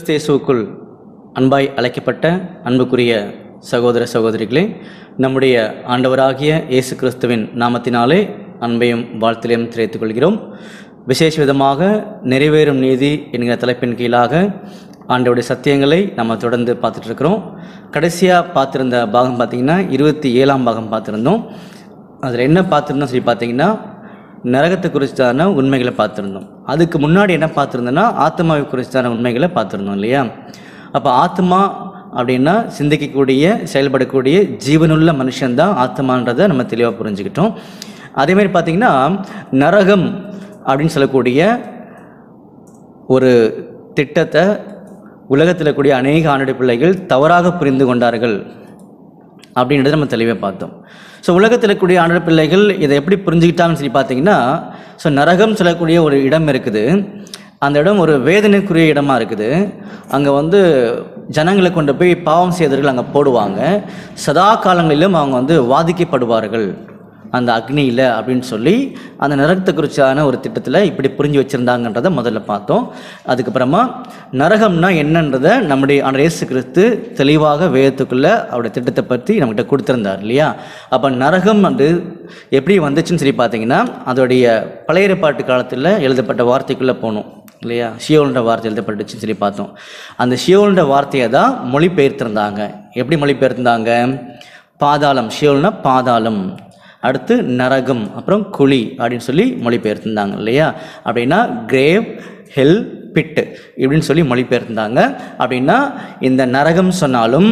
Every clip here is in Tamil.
கிறிஸ்தேசுக்குள் அன்பாய் அழைக்கப்பட்ட அன்புக்குரிய சகோதர சகோதரிகளே நம்முடைய ஆண்டவராகிய இயேசு கிறிஸ்துவின் நாமத்தினாலே அன்பையும் வாழ்த்திலையும் தெரிவித்துக் கொள்கிறோம் விசேஷ விதமாக நிறைவேறும் நீதி என்கிற தலைப்பின் கீழாக ஆண்டவருடைய சத்தியங்களை நம்ம தொடர்ந்து பார்த்துட்டு இருக்கிறோம் கடைசியாக பார்த்துருந்த பாகம் பார்த்திங்கன்னா இருபத்தி ஏழாம் பாகம் பார்த்துருந்தோம் அதில் என்ன பார்த்துருந்தோம் சொல்லி பார்த்தீங்கன்னா நரகத்தை குறித்தான உண்மைகளை பார்த்துருந்தோம் அதுக்கு முன்னாடி என்ன பார்த்துருந்தோன்னா ஆத்மாவை குறித்தான உண்மைகளை பார்த்துருந்தோம் இல்லையா அப்போ ஆத்மா அப்படின்னா சிந்திக்கக்கூடிய செயல்படக்கூடிய ஜீவனுள்ள மனுஷன்தான் ஆத்மான்றதை நம்ம தெளிவாக புரிஞ்சுக்கிட்டோம் அதே மாதிரி பார்த்தீங்கன்னா நரகம் அப்படின்னு சொல்லக்கூடிய ஒரு திட்டத்தை உலகத்தில் கூடிய அநேக ஆண்டுடைய பிள்ளைகள் தவறாக புரிந்து கொண்டார்கள் அப்படின்றத நம்ம தெளிவாக பார்த்தோம் ஸோ உலகத்தில் இருக்கக்கூடிய ஆண்டு பிள்ளைகள் இதை எப்படி புரிஞ்சுக்கிட்டாங்கன்னு சொல்லி பார்த்தீங்கன்னா ஸோ நரகம் சொல்லக்கூடிய ஒரு இடம் இருக்குது அந்த இடம் ஒரு வேதனைக்குரிய இடமா இருக்குது அங்கே வந்து ஜனங்களை கொண்டு போய் பாவம் செய்தவர்கள் அங்கே போடுவாங்க சதா காலங்களிலும் அவங்க வந்து வாதிக்கப்படுவார்கள் அந்த அக்னியில் அப்படின்னு சொல்லி அந்த நரகத்தை குறிச்சான ஒரு திட்டத்தில் இப்படி புரிஞ்சு வச்சுருந்தாங்கன்றதை முதல்ல பார்த்தோம் அதுக்கப்புறமா நரகம்னா என்னன்றதை நம்முடைய ஆண்டவர் இயேசு கிறிஸ்து தெளிவாக வேதத்துக்குள்ளே அவருடைய திட்டத்தை பற்றி நம்மகிட்ட கொடுத்துருந்தார் இல்லையா அப்போ நரகம் வந்து எப்படி வந்துச்சுன்னு சொல்லி பார்த்தீங்கன்னா அதோடைய பழைய ஏற்பாட்டு காலத்தில் எழுதப்பட்ட வார்த்தைக்குள்ளே போகணும் இல்லையா ஷியோல்ன்ற வார்த்தை எழுதப்பட்டுச்சுன்னு சொல்லி பார்த்தோம் அந்த ஷியோல்ன்ற வார்த்தையை தான் மொழிபெயர்த்திருந்தாங்க எப்படி மொழிபெயர்த்திருந்தாங்க பாதாளம் ஷியோல்னா பாதாளம் அடுத்து நரகம் அப்புறம் குழி அப்படின்னு சொல்லி மொழிபெயர்த்திருந்தாங்க இல்லையா அப்படின்னா கிரேவ் ஹெல் பிட்டு இப்படின்னு சொல்லி மொழிபெயர்த்திருந்தாங்க அப்படின்னா இந்த நரகம் சொன்னாலும்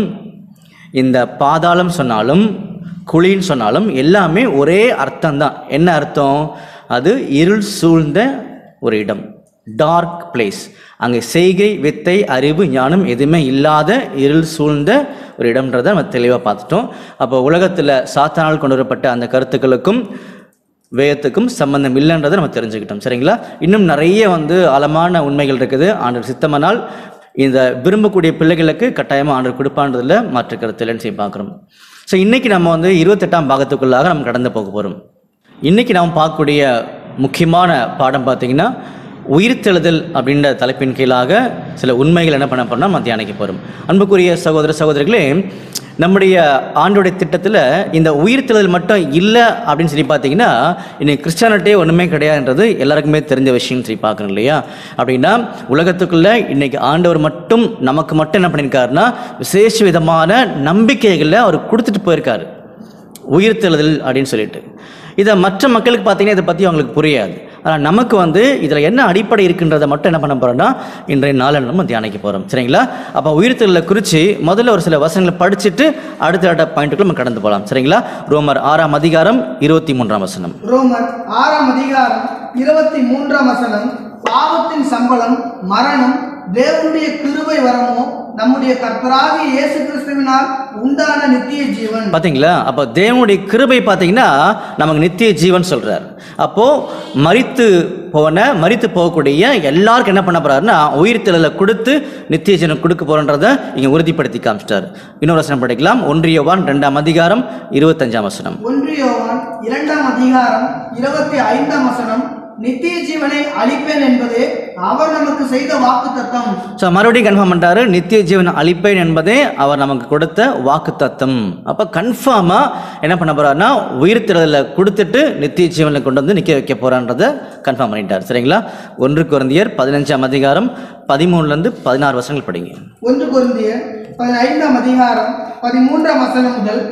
இந்த பாதாளம் சொன்னாலும் குழின்னு சொன்னாலும் எல்லாமே ஒரே அர்த்தம்தான் என்ன அர்த்தம் அது இருள் சூழ்ந்த ஒரு இடம் டார்க் பிளேஸ் அங்கே செய்கை வித்தை அறிவு ஞானம் எதுவுமே இல்லாத இருள் சூழ்ந்த ஒரு இடம்ன்றதை நம்ம தெளிவாக பார்த்துட்டோம் அப்போ உலகத்தில் சாத்தானால் கொண்டு வரப்பட்ட அந்த கருத்துக்களுக்கும் வேதத்துக்கும் சம்பந்தம் இல்லைன்றதை நம்ம தெரிஞ்சுக்கிட்டோம் சரிங்களா இன்னும் நிறைய வந்து ஆழமான உண்மைகள் இருக்குது ஆண்டவர் சித்தமனால் இந்த விரும்பக்கூடிய பிள்ளைகளுக்கு கட்டாயமாக ஆண்டவர் கொடுப்பான்றதில் மாற்று கருத்து இல்லைன்னு சொல்லி பார்க்குறோம் ஸோ இன்றைக்கி நம்ம வந்து இருபத்தெட்டாம் பாகத்துக்குள்ளாக நம்ம கடந்து போக போகிறோம் இன்றைக்கி நாம் பார்க்கக்கூடிய முக்கியமான பாடம் பார்த்தீங்கன்னா உயிர்த்தெழுதல் அப்படின்ற தலைப்பின் கீழாக சில உண்மைகள் என்ன பண்ண போறோம்னா நம்ம தியானிக்க போகிறோம் அன்புக்குரிய சகோதர சகோதரிகளே நம்முடைய ஆண்டோடைய திட்டத்தில் இந்த உயிர்த்தெழுதல் மட்டும் இல்லை அப்படின்னு சொல்லி பார்த்தீங்கன்னா இன்னைக்கு கிறிஸ்டியானிட்டே ஒன்றுமே கிடையாதுன்றது எல்லாருக்குமே தெரிஞ்ச விஷயம்னு சொல்லி பார்க்குறோம் இல்லையா அப்படின்னா உலகத்துக்குள்ளே இன்னைக்கு ஆண்டவர் மட்டும் நமக்கு மட்டும் என்ன பண்ணியிருக்காருன்னா விசேஷ விதமான நம்பிக்கைகளை அவர் கொடுத்துட்டு போயிருக்காரு உயிர்த்தெழுதல் அப்படின்னு சொல்லிட்டு இதை மற்ற மக்களுக்கு பார்த்தீங்கன்னா இதை பற்றி அவங்களுக்கு புரியாது ஆனால் நமக்கு வந்து இதில் என்ன அடிப்படை இருக்குன்றதை மட்டும் என்ன பண்ண போகிறோம்னா இன்றைய நாளில் நம்ம தியானிக்க போகிறோம் சரிங்களா அப்போ உயிர்த்தெழுதலை குறித்து முதல்ல ஒரு சில வசனங்களை படிச்சுட்டு அடுத்த அடுத்த பாயிண்ட்டுக்குள்ள நம்ம கடந்து போகலாம் சரிங்களா ரோமர் ஆறாம் அதிகாரம் இருபத்தி மூன்றாம் வசனம் ரோமர் ஆறாம் அதிகாரம் இருபத்தி மூன்றாம் வசனம் பாவத்தின் சம்பளம் மரணம் தேவனுடைய கிருபை வரமோ நம்முடைய கர்த்தராகிய இயேசு கிறிஸ்துவினால் உண்டான நித்திய ஜீவன் பார்த்தீங்களா அப்போ தேவனுடைய கிருபை பார்த்தீங்கன்னா நமக்கு நித்திய ஜீவன் சொல்கிறார் அப்போது மரித்து போன மரித்து போகக்கூடிய எல்லாருக்கும் என்ன பண்ண போறாருன்னா உயிர்த்தெழலை கொடுத்து நித்திய ஜீவன் கொடுக்க போகிறன்றதை இங்கே உறுதிப்படுத்தி காமிச்சிட்டார் இன்னொரு வசனம் படிக்கலாம் ஒன்றியவான் ரெண்டாம் அதிகாரம் இருபத்தஞ்சாம் வசனம் ஒன்றியோவான் இரண்டாம் அதிகாரம் இருபத்தி ஐந்தாம் வசனம் நித்திய ஜீவனை அளிப்பேன் என்பதே அவர் நமக்கு செய்த வாக்கு தத்தம் ஸோ மறுபடியும் கன்ஃபார்ம் பண்ணிட்டாரு நித்திய ஜீவன் அளிப்பேன் என்பதே அவர் நமக்கு கொடுத்த வாக்கு தத்தம் அப்போ கன்ஃபார்மாக என்ன பண்ண போறாருன்னா உயிர்த்திரதில் கொடுத்துட்டு நித்திய ஜீவனில் கொண்டு வந்து நிற்க வைக்க போறான்றதை கன்ஃபார்ம் பண்ணிட்டார் சரிங்களா ஒன்று குருந்தியர் பதினஞ்சாம் அதிகாரம் பதிமூணுலேருந்து பதினாறு வருஷங்கள் படிங்க ஒன்று பொருந்திய பதினைந்தாம் அதிகாரம் பதிமூன்றாம் வசனம் முதல்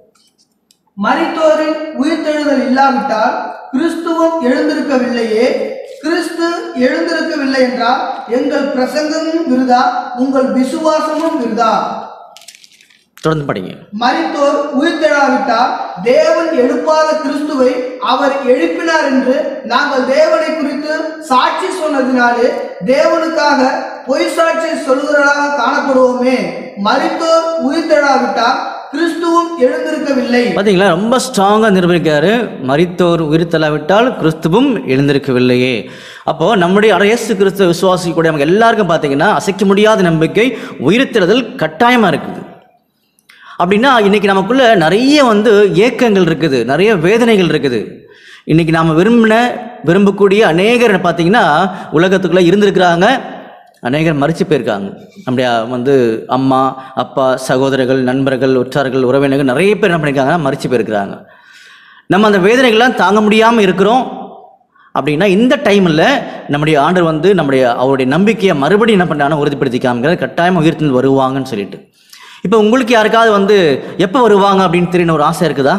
மரித்தோரின் உயிர்த்தெழுதல் இல்லாவிட்டால் கிறிஸ்துவும் எழுந்திருக்கவில்லையே கிறிஸ்து எழுந்திருக்கவில்லை என்றால் எங்கள் பிரசங்கமும் விருதா உங்கள் விசுவாசமும் விருதா தொடர்ந்து படிங்க மரித்தோர் உயிர்த்தெழாவிட்டால் தேவன் எழுப்பாத கிறிஸ்துவை அவர் எழுப்பினார் என்று நாங்கள் தேவனை குறித்து சாட்சி சொன்னதினாலே தேவனுக்காக பொய் சாட்சி சொல்கிறவர்களாக காணப்படுவோமே மரித்தோர் உயிர்த்தெழாவிட்டால் கிறிஸ்துவும் எழுந்திருக்கவில்லை பார்த்தீங்களா ரொம்ப ஸ்ட்ராங்காக நிரூபிக்காரு மரித்தோர் உயிர்த்தலாவிட்டால் கிறிஸ்துவும் எழுந்திருக்கவில்லையே அப்போது நம்முடைய அட இயேசு கிறிஸ்துவ விசுவாசிக்கூடிய நமக்கு எல்லாருக்கும் பார்த்தீங்கன்னா அசைக்க முடியாத நம்பிக்கை உயிர்த்தெழுதல் கட்டாயமாக இருக்குது அப்படின்னா இன்னைக்கு நமக்குள்ள நிறைய வந்து ஏக்கங்கள் இருக்குது நிறைய வேதனைகள் இருக்குது இன்னைக்கு நாம் விரும்பின விரும்பக்கூடிய அநேகர் பார்த்தீங்கன்னா உலகத்துக்குள்ளே இருந்திருக்கிறாங்க அநேகர் மறித்து போயிருக்காங்க நம்முடைய வந்து அம்மா அப்பா சகோதரர்கள் நண்பர்கள் உற்றார்கள் உறவினர்கள் நிறைய பேர் என்ன பண்ணியிருக்காங்கன்னா மறித்து போயிருக்கிறாங்க நம்ம அந்த வேதனைகள்லாம் தாங்க முடியாமல் இருக்கிறோம் அப்படின்னா இந்த டைமில் நம்முடைய ஆண்டர் வந்து நம்முடைய அவருடைய நம்பிக்கையை மறுபடியும் என்ன பண்ணுறாங்கன்னா உறுதிப்படுத்திக்காம கட்டாயமாக உயிர்த்து வருவாங்கன்னு சொல்லிட்டு இப்போ உங்களுக்கு யாருக்காவது வந்து எப்போ வருவாங்க அப்படின்னு தெரியும் ஒரு ஆசை இருக்குதா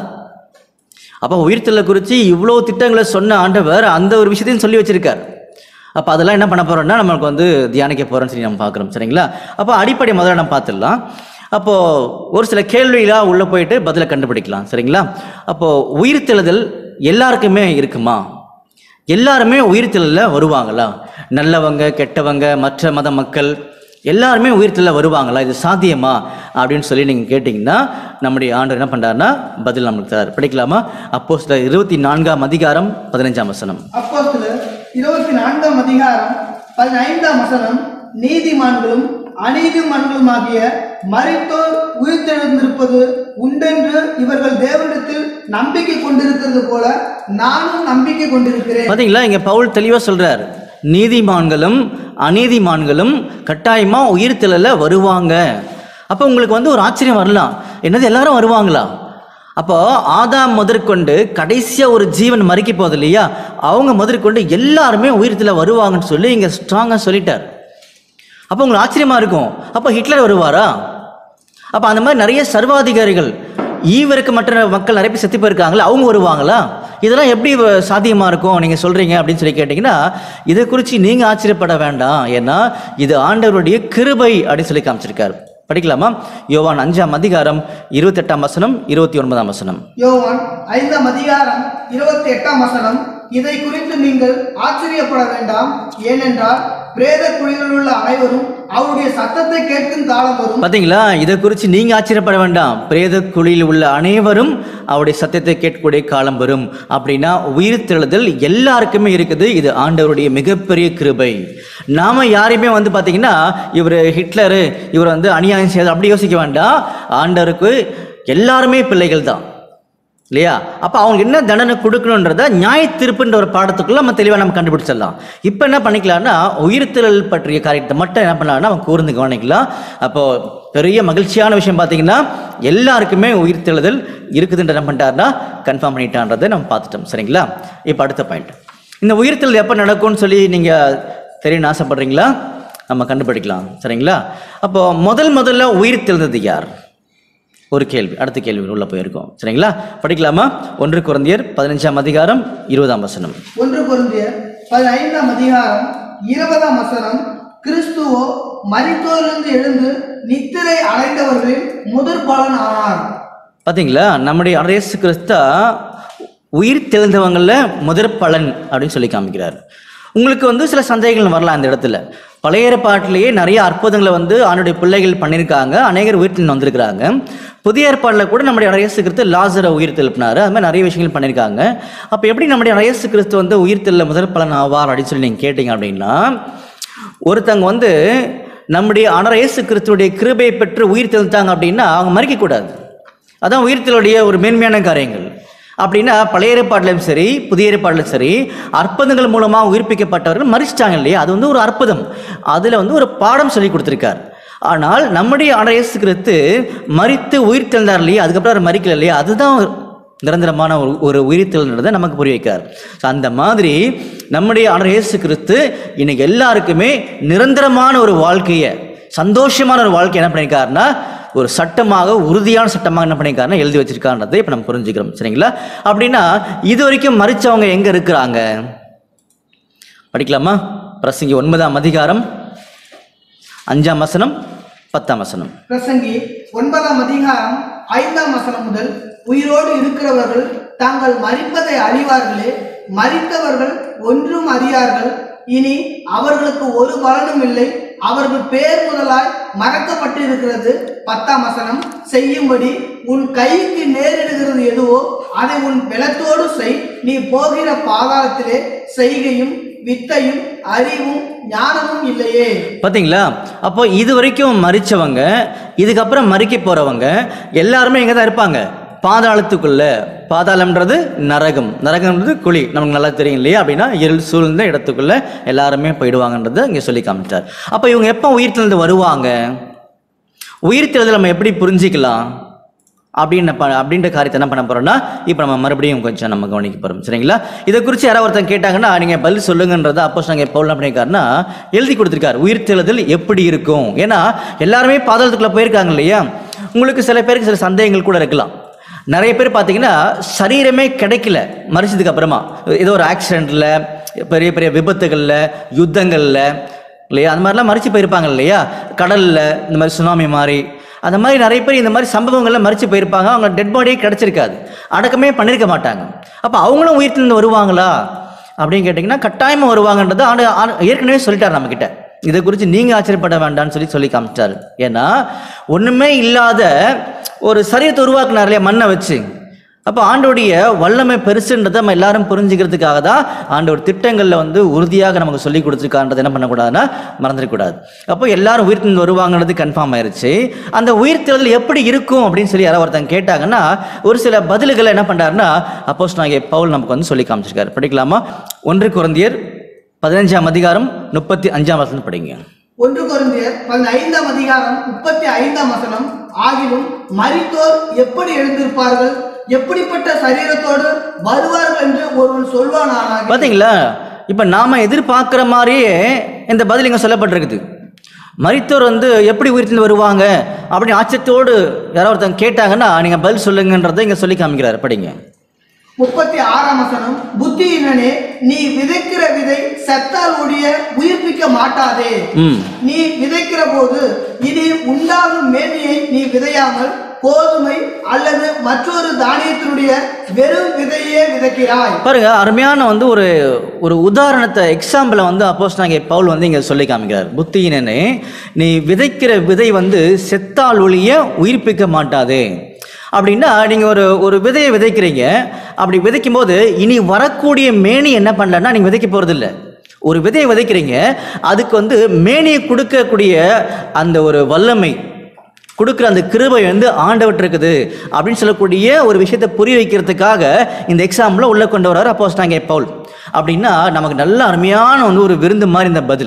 அப்போ உயிர்த்தலை குறித்து இவ்வளோ திட்டங்களை சொன்ன ஆண்டவர் அந்த ஒரு விஷயத்தையும் சொல்லி வச்சிருக்கார் அப்போ அதெல்லாம் என்ன பண்ண போகிறோம்னா நம்மளுக்கு வந்து தியானிக்க போகிறோம்னு சொல்லி நம்ம பார்க்குறோம் சரிங்களா அப்போ அடிப்படை முதல்ல நம்ம பார்த்துடலாம் அப்போது ஒரு சில கேள்விகளாக உள்ளே போயிட்டு பதிலை கண்டுபிடிக்கலாம் சரிங்களா அப்போது உயிர்த்தெழுதல் எல்லாருக்குமே இருக்குமா எல்லாருமே உயிர்த்தெழுதலில் வருவாங்களா நல்லவங்க கெட்டவங்க மற்ற மத மக்கள் எல்லாருமே உயிர்த்தெழுதலில் வருவாங்களா இது சாத்தியமா அப்படின்னு சொல்லி நீங்கள் கேட்டிங்கன்னா நம்முடைய ஆண்டு என்ன பண்ணுறாருன்னா பதில் நம்மளுக்கு தரார் படிக்கலாமா அப்போ சில இருபத்தி நான்காம் அதிகாரம் பதினஞ்சாம் வசனம் அப்போஸ்தலர் இருபத்தி நான்காம் அதிகாரம் பதினைந்தாம் வசனம் நீதிமான்களும் அநீதிமான்களுமாகிய மரித்தோர் உயிர்த்தெழுந்திருப்பது உண்டென்று இவர்கள் தேவனிடத்தில் நம்பிக்கை கொண்டிருக்கிறது போல நானும் நம்பிக்கை கொண்டிருக்கிறேன் பார்த்தீங்களா இங்கே பவுல் தெளிவாக சொல்கிறார் நீதிமான்களும் அநீதிமான்களும் கட்டாயமாக உயிர்த்தெழல வருவாங்க அப்போ உங்களுக்கு வந்து ஒரு ஆச்சரியம் வரலாம் என்னது எல்லாரும் வருவாங்களா அப்போ ஆதாம் முதற்கொண்டு கடைசியாக ஒரு ஜீவன் மறிக்க போகுது இல்லையா அவங்க முதற்கொண்டு எல்லாருமே உயிர்த்தில் வருவாங்கன்னு சொல்லி இங்கே ஸ்ட்ராங்காக சொல்லிட்டார் அப்போ உங்களுக்கு ஆச்சரியமாக இருக்கும் அப்போ ஹிட்லர் வருவாரா அப்போ அந்த மாதிரி நிறைய சர்வாதிகாரிகள் ஈவருக்கு மற்ற மக்கள் நிறைய பேர் செத்து போயிருக்காங்களா அவங்க வருவாங்களா இதெல்லாம் எப்படி வ- சாத்தியமா இருக்கும் நீங்கள் சொல்கிறீங்க அப்படின்னு சொல்லி கேட்டிங்கன்னா இதை குறித்து நீங்கள் ஆச்சரியப்பட வேண்டாம் ஏன்னா இது ஆண்டவருடைய கிருபை அப்படின்னு சொல்லி காமிச்சிருக்காரு படிக்கலாமா யோவான் அஞ்சாம் அதிகாரம் இருபத்தெட்டாம் வசனம் இருபத்தி ஒன்பதாம் வசனம் யோவான் ஐந்தாம் அதிகாரம் இருபத்தி எட்டாம் வசனம் இதை குறித்து நீங்கள் ஆச்சரியப்பட வேண்டாம் ஏனென்றால் பிரேத குழிகளில் உள்ள அனைவரும் அவருடைய சத்தத்தை கேட்கும் காலம் வரும் பார்த்தீங்களா இதை குறித்து நீங்கள் ஆச்சரியப்பட வேண்டாம் பிரேத குழியில் உள்ள அனைவரும் அவருடைய சத்தியத்தை கேட்கக்கூடிய காலம் வரும் அப்படின்னா உயிர் தெழுதல் எல்லாருக்குமே இருக்குது இது ஆண்டவருடைய மிகப்பெரிய கிருபை நாம யாரையுமே வந்து பார்த்தீங்கன்னா இவர் ஹிட்லரு இவர் வந்து அநியாயம் செய்யாது அப்படி யோசிக்க வேண்டாம் ஆண்டவருக்கு எல்லாருமே பிள்ளைகள் தான் இல்லையா அப்போ அவங்களுக்கு என்ன தண்டனை கொடுக்கணுன்றத நியாய தீர்ப்புன்ற ஒரு பாடத்துக்குள்ள நம்ம தெளிவாக நம்ம கண்டுபிடிச்சிடலாம் இப்போ என்ன பண்ணிக்கலாம்னா உயிர்த்தெழல் பற்றிய காரியத்தை மட்டும் என்ன பண்ணலாம்னா நம்ம கூர்ந்து கவனிக்கலாம் அப்போ பெரிய மகிழ்ச்சியான விஷயம் பார்த்தீங்கன்னா எல்லாருக்குமே உயிர்த்தெழுதல் இருக்குதுன்ற என்ன பண்ணிட்டாருன்னா கன்ஃபார்ம் பண்ணிட்டான்றதை நம்ம பார்த்துட்டோம் சரிங்களா இப்போ அடுத்த பாயிண்ட் இந்த உயிர்த்தெழுதல் எப்போ நடக்கும்னு சொல்லி நீங்கள் தெரியணும்னு ஆசைப்படுறீங்களா நம்ம கண்டுபிடிக்கலாம் சரிங்களா அப்போ முதல் முதல்ல உயிர் தெழுந்தது யார் ஒரு கேள்வி அடுத்த கேள்வி உள்ள போயிருக்கோம் சரிங்களா படிக்கலாமா ஒன்று குழந்தையர் பதினஞ்சாம் அதிகாரம் இருபதாம் வசனம் ஒன்று பொருந்தியர் பதினைந்தாம் அதிகாரம் இருபதாம் வசனம் கிறிஸ்துவோ மரித்தோரிலிருந்து எழுந்து நித்திரை அடைந்தவர்களில் முதற் பலன் ஆனார் பார்த்தீங்களா நம்முடைய அரசு கிறிஸ்தா உயிர் தெளிந்தவங்களில் முதற் பலன் அப்படின்னு சொல்லி காமிக்கிறார் உங்களுக்கு வந்து சில சந்தேகங்கள் வரலாம் இந்த இடத்துல பழைய ஏற்பாட்டிலேயே நிறைய அற்புதங்களை வந்து ஆணுடைய பிள்ளைகள் பண்ணியிருக்காங்க அநேகர் உயிர்த்தெழுந்து வந்திருக்கிறாங்க புதிய ஏற்பாட்டில் கூட நம்முடைய இயேசு கிறிஸ்து லாசரை உயிர் தெழுப்பினார் அது மாதிரி நிறைய விஷயங்கள் பண்ணியிருக்காங்க அப்போ எப்படி நம்முடைய இயேசு கிறிஸ்து வந்து உயிர் தெல்ல முதற் பலன் ஆவார் அப்படின்னு சொல்லி நீங்கள் கேட்டிங்க அப்படின்னா ஒருத்தங்க வந்து நம்முடைய ஆனர் இயேசு கிறிஸ்துடைய கிருபையை பெற்று உயிர் தெழுத்தாங்க அப்படின்னா அவங்க மறிக்கக்கூடாது அதான் உயிர்த்தலுடைய ஒரு மேன்மையான காரியங்கள் அப்படின்னா பழைய ஏற்பாட்டிலும் சரி புதிய ஏற்பாட்டிலும் சரி அற்புதங்கள் மூலமாக உயிர்ப்பிக்கப்பட்டவர்கள் மறிச்சிட்டாங்க இல்லையா அது வந்து ஒரு அற்புதம் அதில் வந்து ஒரு பாடம் சொல்லி கொடுத்துருக்கார் ஆனால் நம்முடைய ஆண்டவர் இயேசு கிறிஸ்து மறித்து உயிர் தெழுந்தார் இல்லையா அதுக்கப்புறம் அவர் மறிக்கல இல்லையா அதுதான் நிரந்தரமான ஒரு ஒரு உயிர்த்தெழுன்றதை நமக்கு புரிய வைக்கார் ஸோ அந்த மாதிரி நம்முடைய ஆண்டவர் இயேசு கிறிஸ்து இன்னைக்கு எல்லாருக்குமே நிரந்தரமான ஒரு வாழ்க்கையை சந்தோஷமான ஒரு வாழ்க்கை என்ன பண்ணியிருக்காருன்னா ஒரு சட்டமாக உறுதியான சட்டமாக என்ன பண்ணியிருக்காருன்னா எழுதி வச்சிருக்கான்றதை இப்போ நம்ம புரிஞ்சுக்கிறோம் சரிங்களா அப்படின்னா இது வரைக்கும் மறிச்சவங்க எங்கே இருக்கிறாங்க படிக்கலாமா பிரசங்கி ஒன்பதாம் அதிகாரம் அஞ்சாம் வசனம் பத்தாம் வசனம் பிரசங்கி ஒன்பதாம் அதிகாரம் ஐந்தாம் வசனம் முதல் உயிரோடு இருக்கிறவர்கள் தாங்கள் மறிப்பதை அறிவார்களே மறித்தவர்கள் ஒன்றும் அறியார்கள் இனி அவர்களுக்கு ஒரு பலனும் இல்லை அவர்கள் பேர் முதலாய் மறக்கப்பட்டிருக்கிறது பத்தாம் வசனம் செய்யும்படி உன் கைக்கு நேரிடுகிறது எதுவோ அதை உன் பலத்தோடு செய் நீ போகிற பாதாளத்திலே செய்கையும் வித்தையும் அறிவும் ஞானமும் இல்லையே பார்த்தீங்களா அப்போ இது வரைக்கும் மறிச்சவங்க இதுக்கப்புறம் மறிக்க போகிறவங்க எல்லாருமே எங்கே தான் இருப்பாங்க பாதாளத்துக்குள்ள பாதாளம்ன்றது நரகம் நரகம்ன்றது குழி நமக்கு நல்லா தெரியும் இல்லையா அப்படின்னா இருள் சூழ்ந்த இடத்துக்குள்ள எல்லாருமே போயிடுவாங்கன்றதை இங்கே சொல்லி காமிச்சார் அப்போ இவங்க எப்போ உயிர்த்தெழுந்து வருவாங்க உயிர்த்தெழுதல் நம்ம எப்படி புரிஞ்சிக்கலாம் அப்படின்னு ப அப்படின்ற காரியத்தை என்ன பண்ண போறோம்னா இப்போ நம்ம மறுபடியும் கொஞ்சம் நம்ம கவனிக்க போகிறோம் சரிங்களா இதை குறித்து யாராவது ஒருத்தன் கேட்டாங்கன்னா நீங்கள் பதில் சொல்லுங்கன்றத அப்போ நாங்கள் பவுல் என்ன பண்ணியிருக்காருன்னா எழுதி கொடுத்துருக்காரு உயிர்த்தெழுதல் எப்படி இருக்கும் ஏன்னா எல்லாருமே பாதாளத்துக்குள்ளே போயிருக்காங்க இல்லையா உங்களுக்கு சில பேருக்கு சில சந்தேகங்கள் கூட இருக்கலாம் நிறைய பேர் பார்த்தீங்கன்னா சரீரமே கிடைக்கல மறிச்சதுக்கு அப்புறமா ஏதோ ஒரு ஆக்சிடெண்ட்டில் பெரிய பெரிய விபத்துகளில் யுத்தங்களில் இல்லையா அந்த மாதிரிலாம் மறிச்சு போயிருப்பாங்க இல்லையா கடலில் இந்த மாதிரி சுனாமி மாதிரி அந்த மாதிரி நிறைய பேர் இந்த மாதிரி சம்பவங்கள்ல மறிச்சு போயிருப்பாங்க அவங்க டெட் பாடியே கிடச்சிருக்காது அடக்கமே பண்ணியிருக்க மாட்டாங்க அப்போ அவங்களும் உயிர்த்திலிருந்து வருவாங்களா அப்படின்னு கேட்டிங்கன்னா கட்டாயமாக வருவாங்கன்றது ஆண்டு ஆண்டு- ஏற்கனவே சொல்லிட்டார் நம்மக்கிட்ட இதை குறித்து நீங்கள் ஆச்சரியப்பட வேண்டாம்னு சொல்லி சொல்லி காமிச்சாரு ஏன்னா ஒன்றுமே இல்லாத ஒரு சரீரத்தை உருவாக்குனார் இல்லையா மண்ணை வச்சு அப்போ ஆண்டோடைய வல்லமை பெருசுன்றதை நம்ம எல்லாரும் புரிஞ்சுக்கிறதுக்காக தான் ஆண்டோட திட்டங்களில் வந்து உறுதியாக நமக்கு சொல்லி கொடுத்துருக்கான்றது என்ன பண்ணக்கூடாதுன்னா மறந்துடக்கூடாது அப்போ எல்லாரும் உயிர்த்து வருவாங்கன்றது கன்ஃபார்ம் ஆயிருச்சு அந்த உயிர்த்தெழுதல் எப்படி இருக்கும் அப்படின்னு சொல்லி யாராவது ஒருத்தங்க கேட்டாங்கன்னா ஒரு சில பதில்களை என்ன பண்ணுறாருன்னா அப்போஸ் நாங்கள் பவுல் நமக்கு வந்து சொல்லி காமிச்சிருக்காரு படிக்கலாமா ஒன்று குழந்தையர் பதினஞ்சாம் அதிகாரம் முப்பத்தி அஞ்சாம் வசனம் படிங்க ஒன்று கொரிந்தியர் பதினைந்தாம் அதிகாரம் முப்பத்தி ஐந்தாம் வசனம் ஆகிலும் மரித்தோர் எப்படி எழுந்திருப்பார்கள் எப்படிப்பட்ட சரீரத்தோடு வருவார்கள் என்று ஒருவன் சொல்வானானாக பார்த்தீங்களா இப்போ நாம எதிர்பார்க்குற மாதிரியே இந்த பதில் இங்கே சொல்லப்பட்டிருக்குது மரித்தோர் வந்து எப்படி உயிர்த்து வருவாங்க அப்படின்னு ஆச்சரியத்தோடு யாராவது ஒருத்தங்க கேட்டாங்கன்னா நீங்கள் பதில் சொல்லுங்கன்றதை இங்கே சொல்லி காமிக்கிறாரு படிங்க முப்பத்தி ஆறாம் வசனம் புத்தியினனே நீ விதைக்கிற விதை செத்தால் ஒழிய உயிர்ப்பிக்க மாட்டாதே ம் நீ விதைக்கிற போது இனி உண்டாகும் மேனியை நீ விதையாமல் கோதுமை அல்லது மற்றொரு தானியத்தினுடைய வெறும் விதையே விதைக்கிறாய் பாருங்க அருமையான வந்து ஒரு ஒரு உதாரணத்தை எக்ஸாம்பிளை வந்து அப்போஸ் நாங்கள் பவுல் வந்து இங்கே சொல்லி காமிக்கிறார் புத்தியினனே நீ விதைக்கிற விதை வந்து செத்தால் ஒழிய உயிர்ப்பிக்க மாட்டாது அப்படின்னா நீங்கள் ஒரு ஒரு விதையை விதைக்கிறீங்க அப்படி விதைக்கும் போது இனி வரக்கூடிய மேனி என்ன பண்ணலன்னா நீங்கள் விதைக்க போகிறதில்ல ஒரு விதையை விதைக்கிறீங்க அதுக்கு வந்து மேனியை கொடுக்கக்கூடிய அந்த ஒரு வல்லமை கொடுக்குற அந்த கிருபை வந்து ஆண்டவர்கிட்ட இருக்குது அப்படின்னு சொல்லக்கூடிய ஒரு விஷயத்தை புரிய வைக்கிறதுக்காக இந்த எக்ஸாம்பிளை உள்ளே கொண்டு வர்றாரு அப்போ நாங்கள் பவுல் அப்படின்னா நமக்கு நல்ல அருமையான வந்து ஒரு விருந்து மாதிரி இந்த பதில்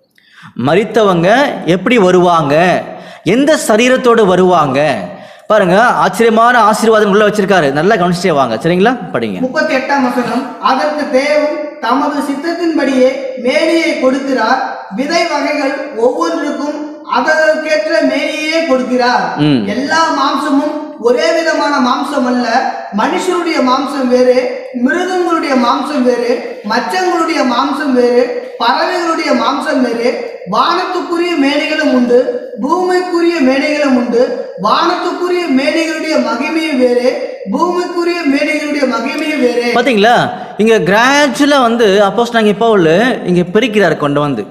மரித்தவங்க எப்படி வருவாங்க எந்த சரீரத்தோடு வருவாங்க பாருங்க ஆச்சரியமான ஆசீர்வாதம் உள்ள வச்சிருக்காரு நல்லா கவனிச்சே வாங்க சரிங்களா படிங்க முப்பத்தி எட்டாம் வசனம் அதற்கு தேவன் தமது சித்தத்தின்படியே மேனியை கொடுக்கிறார் விதை வகைகள் ஒவ்வொன்றுக்கும் அதற்கேற்ற மேனியே கொடுக்கிறார் ம். எல்லா மாம்சமும் ஒரே விதமான மாம்சம் அல்ல மனுஷருடைய மாம்சம் வேறு மிருகங்களுடைய மாம்சம் வேறு மச்சங்களுடைய மாம்சம் வேறு பறவைகளுடைய மாம்சம் வேறு வானத்துக்குரிய மேடைகளும் உண்டு பூமிக்குரிய மேடைகளும் உண்டு வானத்துக்குரிய மேடைகளுடைய மகிமையும் வேறு பூமிக்குரிய மேடைகளுடைய மகிமையும் வேறு பாத்தீங்களா இங்க கிராஜுவலா வந்து அப்போஸ் நாங்கள் பவுல் இங்க பிரிக்கிறார் கொண்டு வந்து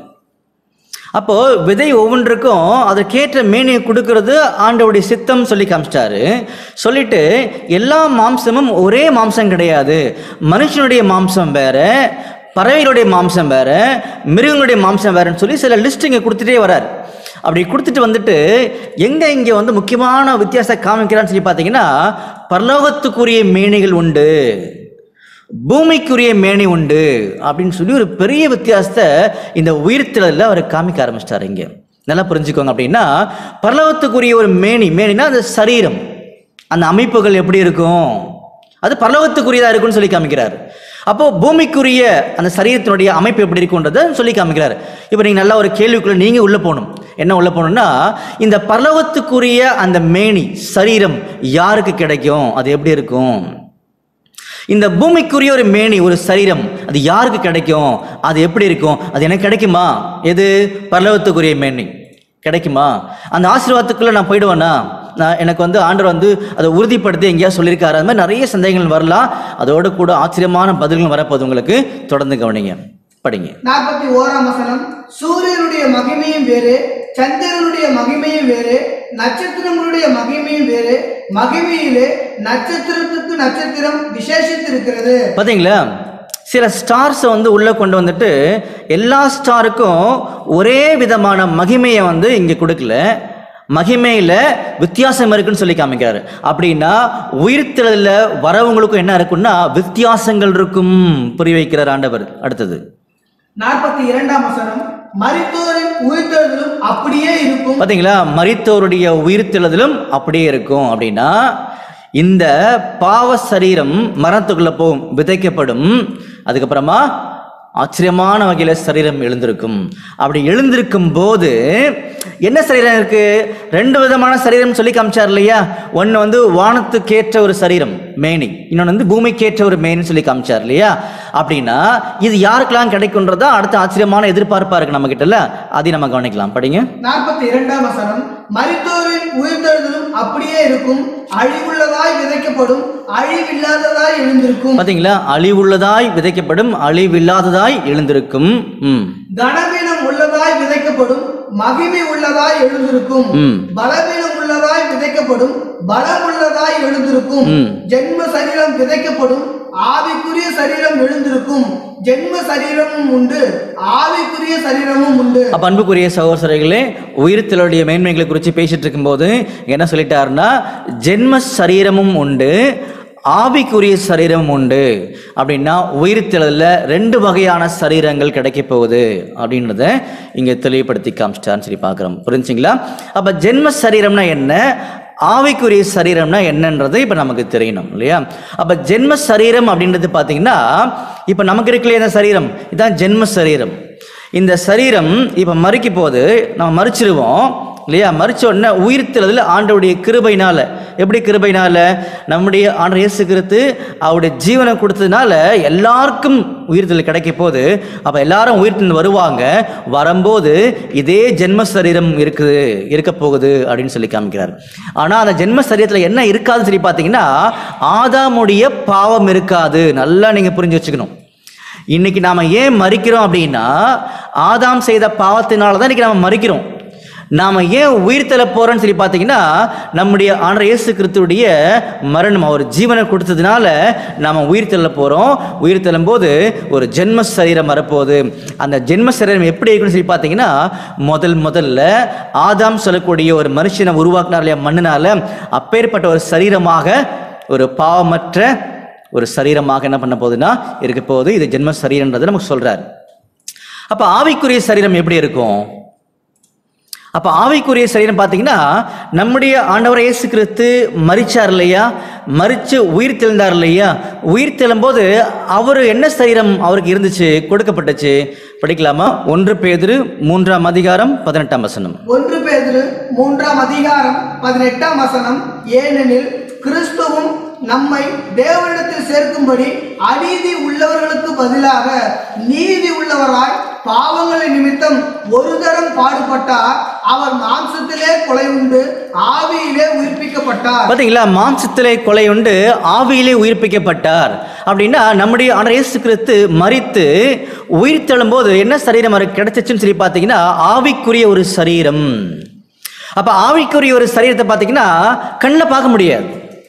அப்போ விதை ஒவ்வொன்றுக்கும் அதற்கேற்ற மேனியை கொடுக்கறது ஆண்டவருடைய சித்தம் சொல்லி காமிச்சிட்டாரு சொல்லிட்டு எல்லா மாம்சமும் ஒரே மாம்சம் கிடையாது மனுஷனுடைய மாம்சம் வேற பறவைகளுடைய மாம்சம் வேற மிருகங்களுடைய மாம்சம் வேறன்னு சொல்லி சில லிஸ்ட் இங்கே கொடுத்துட்டே வரார் அப்படி கொடுத்துட்டு வந்துட்டு எங்கே இங்கே வந்து முக்கியமான வித்தியாசம் காமிக்கிறான்னு சொல்லி பார்த்தீங்கன்னா பரலோகத்துக்குரிய மேனிகள் உண்டு பூமிக்குரிய மேனி உண்டு அப்படின்னு சொல்லி ஒரு பெரிய வித்தியாசத்தை இந்த உயிர்த்தலில் அவர் காமிக்க ஆரம்பிச்சிட்டார் இங்கே நல்லா புரிஞ்சுக்கோங்க அப்படின்னா பரலோகத்துக்குரிய ஒரு மேனி மேனினா அந்த சரீரம் அந்த அமைப்புகள் எப்படி இருக்கும் அது பரலோகத்துக்குரியதாக இருக்கும்னு சொல்லி காமிக்கிறார் அப்போ பூமிக்குரிய அந்த சரீரத்தினுடைய அமைப்பு எப்படி இருக்குன்றதை சொல்லி காமிக்கிறார் இப்போ நீங்கள் நல்லா ஒரு கேள்விக்குள்ள நீங்கள் உள்ளே போகணும் என்ன உள்ளே போகணும்னா இந்த பரலோகத்துக்குரிய அந்த மேனி சரீரம் யாருக்கு கிடைக்கும் அது எப்படி இருக்கும் இந்த பூமிக்குரிய ஒரு மேனி ஒரு சரீரம் அது யாருக்கு கிடைக்கும் அது எப்படி இருக்கும் அது எனக்கு கிடைக்குமா எது பரலோகத்துக்குரிய மேனி கிடைக்குமா அந்த ஆசீர்வாதத்துக்குள்ள நான் போயிடுவேனா நான் எனக்கு வந்து ஆண்டவர் வந்து அதை உறுதிப்படுத்தி எங்கேயா சொல்லியிருக்காரு அது மாதிரி நிறைய சந்தேகங்கள் வரலாம் அதோடு கூட ஆச்சரியமான பதில்கள் வரப்போகுது உங்களுக்கு தொடர்ந்து கவனிங்க படிங்க நாற்பத்தி ஓராம் வசனம் சூரியனுடைய மகிமையும் வேறு சந்திரனுடைய மகிமையும் வேறு நட்சத்திரங்களுடைய மகிமையும் வேறு மகிமையிலே நட்சத்திரத்துக்கு நட்சத்திரம் விசேஷித்திருக்கிறது பார்த்தீங்களா சில ஸ்டார்ஸை வந்து உள்ளே கொண்டு வந்துட்டு எல்லா ஸ்டாருக்கும் ஒரே விதமான மகிமையை வந்து இங்கே கொடுக்கல மகிமையில வித்தியாசம் இருக்குன்னு சொல்லி காமிக்கிறாரு அப்படின்னா உயிர்த்தெழுதல வரவங்களுக்கும் என்ன இருக்குன்னா வித்தியாசங்கள் இருக்கும் புரிய வைக்கிறார் ஆண்டவர் அடுத்தது நாற்பத்தி இரண்டாம் வசனம் மரித்தோரின் உயிர்த்தெழுதலும் அப்படியே இருக்கும் பாத்தீங்களா மரித்தோருடைய உயிர்த்தெழுதலும் அப்படியே இருக்கும் அப்படின்னா இந்த பாவ சரீரம் மரணத்துக்குள்ள போகும் விதைக்கப்படும் அதுக்கப்புறமா ஆச்சரியமான வகையில சரீரம் எழுந்திருக்கும் அப்படி எழுந்திருக்கும் போது என்ன சரீரம் இருக்கு ரெண்டு விதமான சரீரம் சொல்லி காமிச்சார் இல்லையா ஒன்று வந்து வானத்துக்கேற்ற ஒரு சரீரம் மேனி இன்னொன்று வந்து பூமிக்கேற்ற ஒரு மேனின்னு சொல்லி காமிச்சார் இல்லையா அப்படின்னா இது யாருக்கெல்லாம் கிடைக்குன்றதா அடுத்த ஆச்சரியமான எதிர்பார்ப்பா இருக்கு நம்ம கிட்டல அதையும் நம்ம கவனிக்கலாம் படிங்க நாற்பத்தி இரண்டாம் வசனம் மரித்தோரின் உயிர்த்தெழுதலும் அப்படியே இருக்கும் அழிவுள்ளதாய் விதைக்கப்படும் அழிவில்லாததாய் எழுந்திருக்கும் பாத்தீங்களா அழிவுள்ளதாய் விதைக்கப்படும் அழிவில்லாததாய் எழுந்திருக்கும் ம் கனவீனம் உள்ளதாய் விதைக்கப்படும் மகிமை உள்ளதாய் எழுந்திருக்கும் ம் பலவீனம் உள்ளதாய் விதைக்கப்படும் பலம் உள்ளதாய் எழுந்திருக்கும் ம். ஜென்ம சரீரம் விதைக்கப்படும் ஆவிக்குரிய சரீரம் எழுந்திருக்கும் ஜென்ம சரீரமும் உண்டு ஆவிக்குரிய சரீரமும் உண்டு அப்ப அன்புக்குரிய சகோதரர்களே உயிர்த்தலுடைய மேன்மைகளை குறித்து பேசிட்டு இருக்கும்போது என்ன சொல்லிட்டாருன்னா ஜென்ம சரீரமும் உண்டு ஆவிக்குரிய சரீரமும் உண்டு அப்படின்னா உயிர்த்தெழுதல ரெண்டு வகையான சரீரங்கள் கிடைக்க போகுது அப்படின்றத இங்க தெளிவுபடுத்தி காமிச்சிட்டான்னு சொல்லி பார்க்குறோம் புரிஞ்சுங்களா அப்ப ஜென்ம சரீரம்னா என்ன ஆவிக்குரிய சரீரம்னா என்னன்றது இப்போ நமக்கு தெரியணும் இல்லையா அப்போ ஜென்ம சரீரம் அப்படின்றது பார்த்தீங்கன்னா இப்போ நமக்கு இருக்கலையே இந்த சரீரம் இதுதான் ஜென்ம சரீரம் இந்த சரீரம் இப்போ மறிக்க போது நம்ம மறிச்சிருவோம் இல்லையா மறிச்ச உடனே உயிர்த்தெழுதல் ஆண்டவுடைய கிருபையினால எப்படி கிருபையினால நம்முடைய ஆண்டவர் இயேசு கிறிஸ்து அவருடைய ஜீவனை கொடுத்ததுனால எல்லாருக்கும் உயிர்த்தெழுதல் கிடைக்க போது அப்போ எல்லாரும் உயிர்த்தெழுந்து வருவாங்க வரும்போது இதே ஜென்ம சரீரம் இருக்குது இருக்க போகுது அப்படின்னு சொல்லி காமிக்கிறார் ஆனால் அந்த ஜென்ம சரீரத்தில் என்ன இருக்காதுன்னு சொல்லி பார்த்தீங்கன்னா ஆதாமுடைய பாவம் இருக்காது நல்லா நீங்கள் புரிஞ்சு வச்சுக்கணும் இன்னைக்கு நாம ஏன் மறிக்கிறோம் அப்படின்னா ஆதாம் செய்த பாவத்தினால தான் இன்னைக்கு நாம மறிக்கிறோம் நாம ஏன் உயிர்த்தெழ போறோம்னு சொல்லி பார்த்தீங்கன்னா நம்முடைய ஆண்டவர் இயேசு கிறிஸ்துடைய மரணம் அவர் ஜீவனை கொடுத்ததுனால நாம உயிர்த்தெழ போறோம் உயிர்த்தெழும் போது ஒரு ஜென்ம சரீரம் வரப்போகுது அந்த ஜென்ம சரீரம் எப்படி இருக்குன்னு சொல்லி பார்த்தீங்கன்னா முதல் முதல்ல ஆதாம் சொல்லக்கூடிய ஒரு மனுஷனை உருவாக்குனார் இல்லையா மண்ணினால அப்பேற்பட்ட ஒரு சரீரமாக ஒரு பாவமற்ற ஒரு சரீரமாக என்ன பண்ண போகுதுன்னா இருக்க போகுது இது ஜென்ம சரீரன்றது நமக்கு சொல்றாரு அப்ப ஆவிக்குரிய சரீரம் எப்படி இருக்கும் அப்ப ஆவிக்குரிய சரீரம் பார்த்தீங்கன்னா நம்முடைய ஆண்டவர் இயேசு கிறிஸ்து மரிச்சார் இல்லையா மரிச்சு உயிர் தெழுந்தார் இல்லையா உயிர் தெழும்போது அவர் என்ன சரீரம் அவருக்கு இருந்துச்சு கொடுக்கப்பட்டுச்சு படிக்கலாமா ஒன்று பேதுரு மூன்றாம் அதிகாரம் பதினெட்டாம் வசனம் ஒன்று பேதுரு மூன்றாம் அதிகாரம் பதினெட்டாம் வசனம் ஏனெனில் கிறிஸ்துவும் நம்மை தேவனிடத்தில் சேர்க்கும்படி அநீதி உள்ளவர்களுக்கு பதிலாக நீதி உள்ளவராய் பாவங்களை நிமித்தம் ஒரு தரம் பாடுபட்டார் அவர் மாம்சத்திலே கொலை உண்டு ஆவியிலே உயிர்ப்பிக்கப்பட்டார் பாத்தீங்களா மாம்சத்திலே கொலை உண்டு ஆவியிலே உயிர்ப்பிக்கப்பட்டார் அப்படின்னா நம்முடைய ஆண்டவர் இயேசு கிறிஸ்து மரித்து உயிர் தெழும்போது என்ன சரீரம் அவருக்கு கிடைச்சிச்சுன்னு சொல்லி பார்த்தீங்கன்னா ஆவிக்குரிய ஒரு சரீரம் அப்ப ஆவிக்குரிய ஒரு சரீரத்தை பார்த்தீங்கன்னா கண்ணில் பார்க்க முடியாது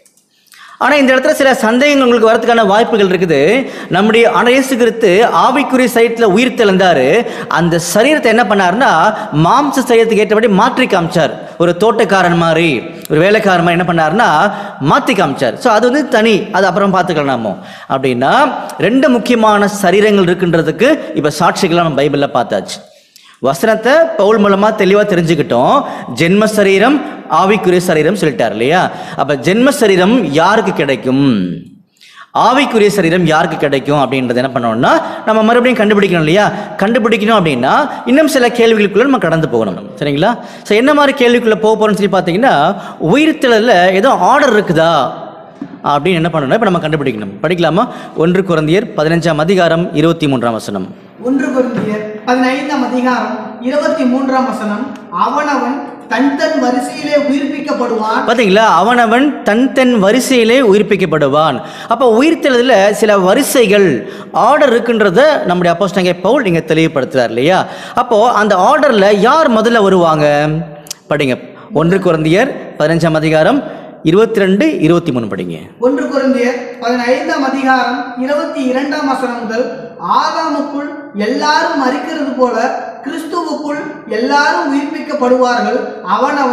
ஆனால் இந்த இடத்துல சில சந்தேகங்கள் உங்களுக்கு வரதுக்கான வாய்ப்புகள் இருக்குது நம்முடைய ஆண்டவர் இயேசு கிறிஸ்து ஆவிக்குரிய சரீரத்தில் உயிர் தெழுந்தாரு அந்த சரீரத்தை என்ன பண்ணாருன்னா மாம்ச சரீரத்துக்கு ஏற்றபடி மாற்றி காமிச்சார் ஒரு தோட்டக்காரன் மாதிரி ஒரு வேலைக்காரன் மாதிரி என்ன பண்ணாருன்னா மாற்றி காமிச்சார் ஸோ அது வந்து தனி அது அப்புறம் பார்த்துக்கலாம் நாமோ அப்படின்னா ரெண்டு முக்கியமான சரீரங்கள் இருக்குன்றதுக்கு இப்போ சாட்சிகளாக நம்ம பைபிளில் பார்த்தாச்சு வசனத்தை பவுல் மூலமா தெளிவா தெரிஞ்சுக்கிட்டோம் ஜென்ம சரீரம் ஆவிக்குரிய சரீரம் சொல்லிட்டார் இல்லையா அப்ப ஜென்ம சரீரம் யாருக்கு கிடைக்கும் ஆவிக்குரிய சரீரம் யாருக்கு கிடைக்கும் அப்படின்றத என்ன பண்ணணும்னா நம்ம மறுபடியும் கண்டுபிடிக்கணும் இல்லையா கண்டுபிடிக்கணும் அப்படின்னா இன்னும் சில கேள்விகளுக்குள்ள நம்ம கடந்து போகணும் சரிங்களா ஸோ என்ன மாதிரி கேள்விக்குள்ள போக போறோம்னு சொல்லி பார்த்தீங்கன்னா உயிர்த்தலில் ஏதோ ஆர்டர் இருக்குதா அப்படின்னு என்ன பண்ணணும் இப்போ நம்ம கண்டுபிடிக்கணும் படிக்கலாமா ஒன்று குழந்தையர் பதினஞ்சாம் அதிகாரம் இருபத்தி மூன்றாம் வசனம் ஒன்று கொரிந்தியர் பதினைந்தாம் அதிகாரம் இருபத்தி மூன்றாம் வசனம் அவனவன் தன் தன் வரிசையிலே உயிர்ப்பிக்கப்படுவான் பாத்தீங்களா அவனவன் தன் தன் வரிசையிலே உயிர்ப்பிக்கப்படுவான் அப்போ உயிர்த்தெழுதல சில வரிசைகள் ஆர்டர் இருக்குன்றத நம்முடைய அப்போஸ்தலங்க பவுல் நீங்க தெளிவுபடுத்துறார் இல்லையா அப்போ அந்த ஆர்டர்ல யார் முதல்ல வருவாங்க படிங்க ஒன்று குழந்தையர் பதினஞ்சாம் அதிகாரம் இருபத்தி ரெண்டு இருபத்தி மூணு படிங்க ஒன்று கொரிந்தியர் பதினைந்தாம் அதிகாரம் இருபத்தி இரண்டாம் வசனம் முதல் ஆதாமுக்குள் எல்லாரும் மறிக்கிறது போல கிறிஸ்துவுக்குள் எல்லாரும் உயிர்ப்பிக்கப்படுவார்கள் அவனவன்